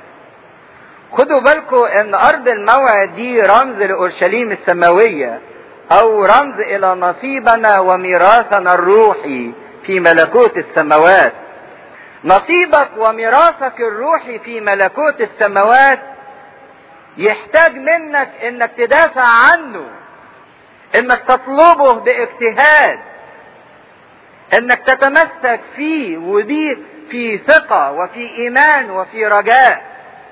خدوا بالكم ان ارض الموعد دي رمز لاورشليم السماويه او رمز الى نصيبنا وميراثنا الروحي في ملكوت السماوات نصيبك وميراثك الروحي في ملكوت السماوات يحتاج منك انك تدافع عنه انك تطلبه باجتهاد انك تتمسك فيه ودي في ثقة وفي ايمان وفي رجاء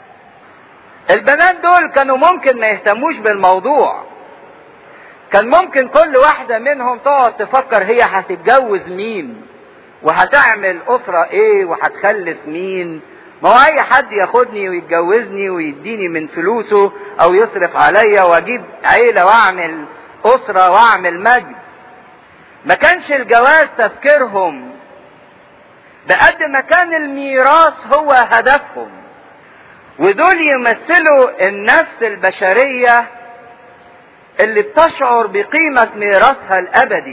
البنات دول كانوا ممكن ما يهتموش بالموضوع كان ممكن كل واحدة منهم تقعد تفكر هي هتتجوز مين وهتعمل أسرة إيه وهتخلف مين ما هو أي حد ياخدني ويتجوزني ويديني من فلوسه أو يصرف عليا وأجيب عيلة وأعمل أسرة وأعمل مجد ما كانش الجواز تفكيرهم بقد ما كان الميراث هو هدفهم ودول يمثلوا النفس البشرية اللي بتشعر بقيمة ميراثها الأبدي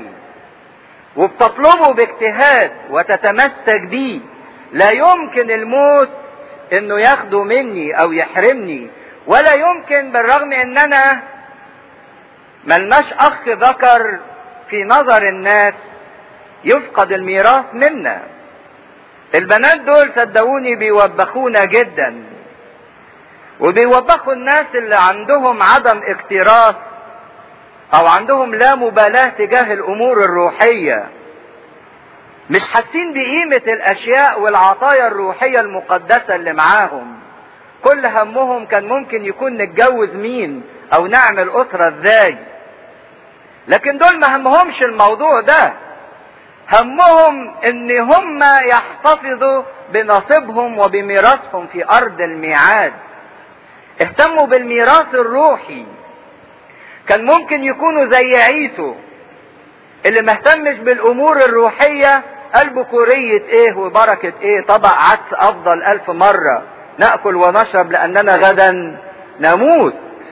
وبتطلبه باجتهاد وتتمسك بيه لا يمكن الموت انه ياخده مني او يحرمني ولا يمكن بالرغم ان انا ملناش اخ ذكر في نظر الناس يفقد الميراث منا البنات دول صدقوني بيوبخونا جدا وبيوبخوا الناس اللي عندهم عدم اكتراث او عندهم لا مبالاة تجاه الامور الروحية مش حاسين بقيمة الاشياء والعطايا الروحية المقدسة اللي معاهم كل همهم كان ممكن يكون نتجوز مين او نعمل اسرة ازاي لكن دول ما همهمش الموضوع ده همهم ان هم يحتفظوا بنصيبهم وبميراثهم في ارض الميعاد اهتموا بالميراث الروحي كان ممكن يكونوا زي عيسو اللي ما اهتمش بالامور الروحية قال بكورية ايه وبركة ايه طبق عدس افضل الف مرة نأكل ونشرب لاننا غدا نموت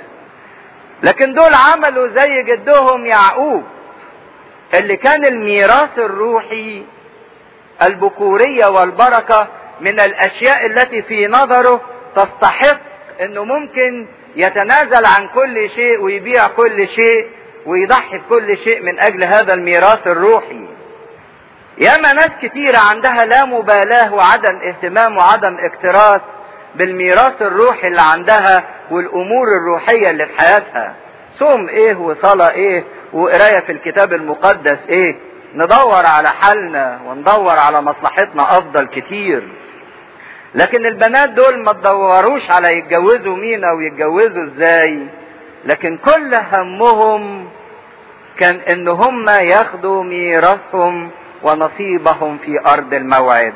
لكن دول عملوا زي جدهم يعقوب اللي كان الميراث الروحي البكورية والبركة من الاشياء التي في نظره تستحق انه ممكن يتنازل عن كل شيء ويبيع كل شيء ويضحي بكل شيء من اجل هذا الميراث الروحي ياما ناس كتيرة عندها لا مبالاة وعدم اهتمام وعدم اكتراث بالميراث الروحي اللي عندها والامور الروحية اللي في حياتها صوم ايه وصلاة ايه وقراية في الكتاب المقدس ايه ندور على حالنا وندور على مصلحتنا افضل كتير لكن البنات دول ما تدوروش على يتجوزوا مين او يتجوزوا ازاي لكن كل همهم كان ان هم ياخدوا ميراثهم ونصيبهم في ارض الموعد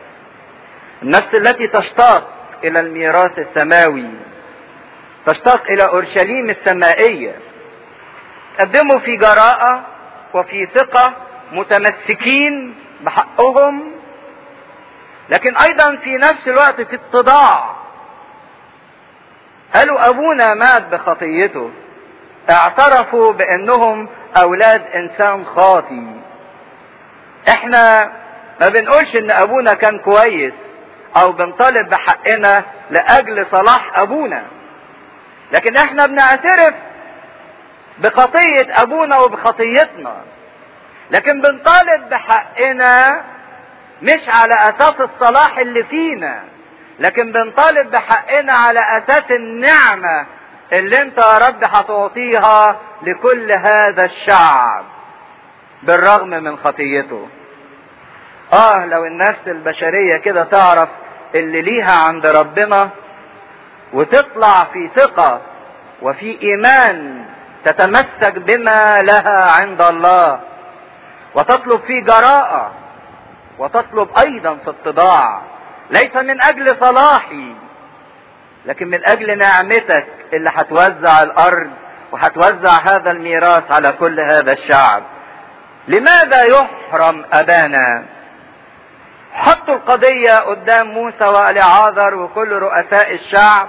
النفس التي تشتاق الى الميراث السماوي تشتاق الى اورشليم السمائيه قدموا في جراءه وفي ثقه متمسكين بحقهم لكن ايضا في نفس الوقت في اتضاع قالوا ابونا مات بخطيته اعترفوا بانهم اولاد انسان خاطي احنا ما بنقولش ان ابونا كان كويس او بنطالب بحقنا لاجل صلاح ابونا لكن احنا بنعترف بخطية ابونا وبخطيتنا لكن بنطالب بحقنا مش على اساس الصلاح اللي فينا لكن بنطالب بحقنا على اساس النعمة اللي انت يا رب هتعطيها لكل هذا الشعب بالرغم من خطيته اه لو النفس البشرية كده تعرف اللي ليها عند ربنا وتطلع في ثقة وفي ايمان تتمسك بما لها عند الله وتطلب في جراءة وتطلب ايضا في اتضاع ليس من اجل صلاحي لكن من اجل نعمتك اللي هتوزع الارض وهتوزع هذا الميراث على كل هذا الشعب لماذا يحرم ابانا حطوا القضية قدام موسى والعاذر وكل رؤساء الشعب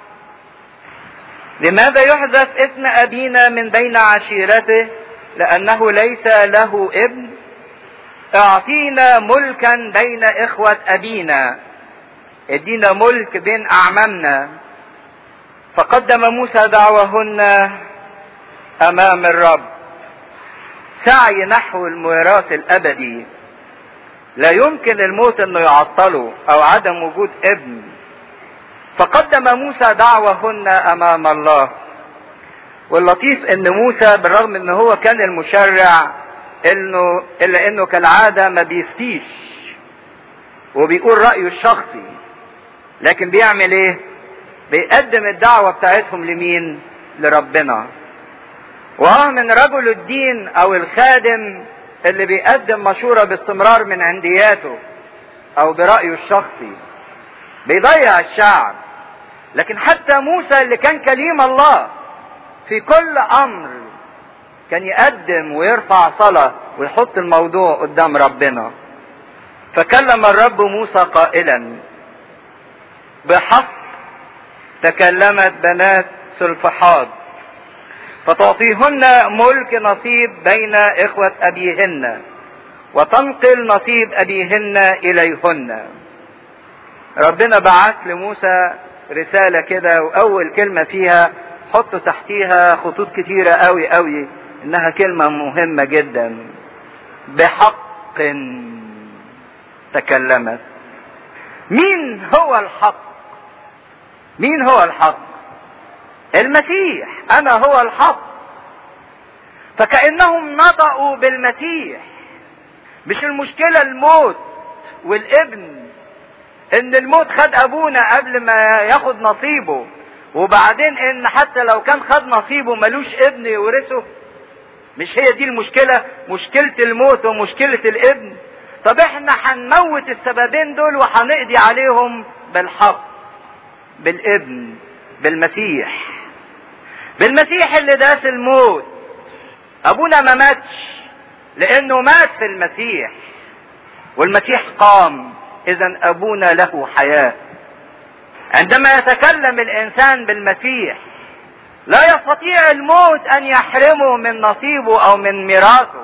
لماذا يحذف اسم ابينا من بين عشيرته لانه ليس له ابن اعطينا ملكا بين اخوة ابينا ادينا ملك بين اعمامنا فقدم موسى دعوهن امام الرب سعي نحو الميراث الابدي لا يمكن الموت انه يعطله او عدم وجود ابن فقدم موسى دعوهن امام الله واللطيف ان موسى بالرغم ان هو كان المشرع انه الا انه كالعاده ما بيفتيش وبيقول رايه الشخصي لكن بيعمل ايه بيقدم الدعوه بتاعتهم لمين لربنا واه من رجل الدين او الخادم اللي بيقدم مشورة باستمرار من عندياته او برأيه الشخصي بيضيع الشعب لكن حتى موسى اللي كان كليم الله في كل امر كان يقدم ويرفع صلاة ويحط الموضوع قدام ربنا فكلم الرب موسى قائلا بحق تكلمت بنات سلفحاد فتعطيهن ملك نصيب بين إخوة أبيهن وتنقل نصيب أبيهن إليهن ربنا بعت لموسى رسالة كده وأول كلمة فيها حطوا تحتيها خطوط كتيرة قوي قوي إنها كلمة مهمة جدا بحق تكلمت مين هو الحق مين هو الحق المسيح انا هو الحق فكانهم نطقوا بالمسيح مش المشكله الموت والابن ان الموت خد ابونا قبل ما ياخد نصيبه وبعدين ان حتى لو كان خد نصيبه ملوش ابن يورثه مش هي دي المشكله مشكله الموت ومشكله الابن طب احنا هنموت السببين دول وهنقضي عليهم بالحق بالابن بالمسيح بالمسيح اللي داس الموت ابونا ما ماتش لانه مات في المسيح والمسيح قام اذا ابونا له حياه عندما يتكلم الانسان بالمسيح لا يستطيع الموت ان يحرمه من نصيبه او من ميراثه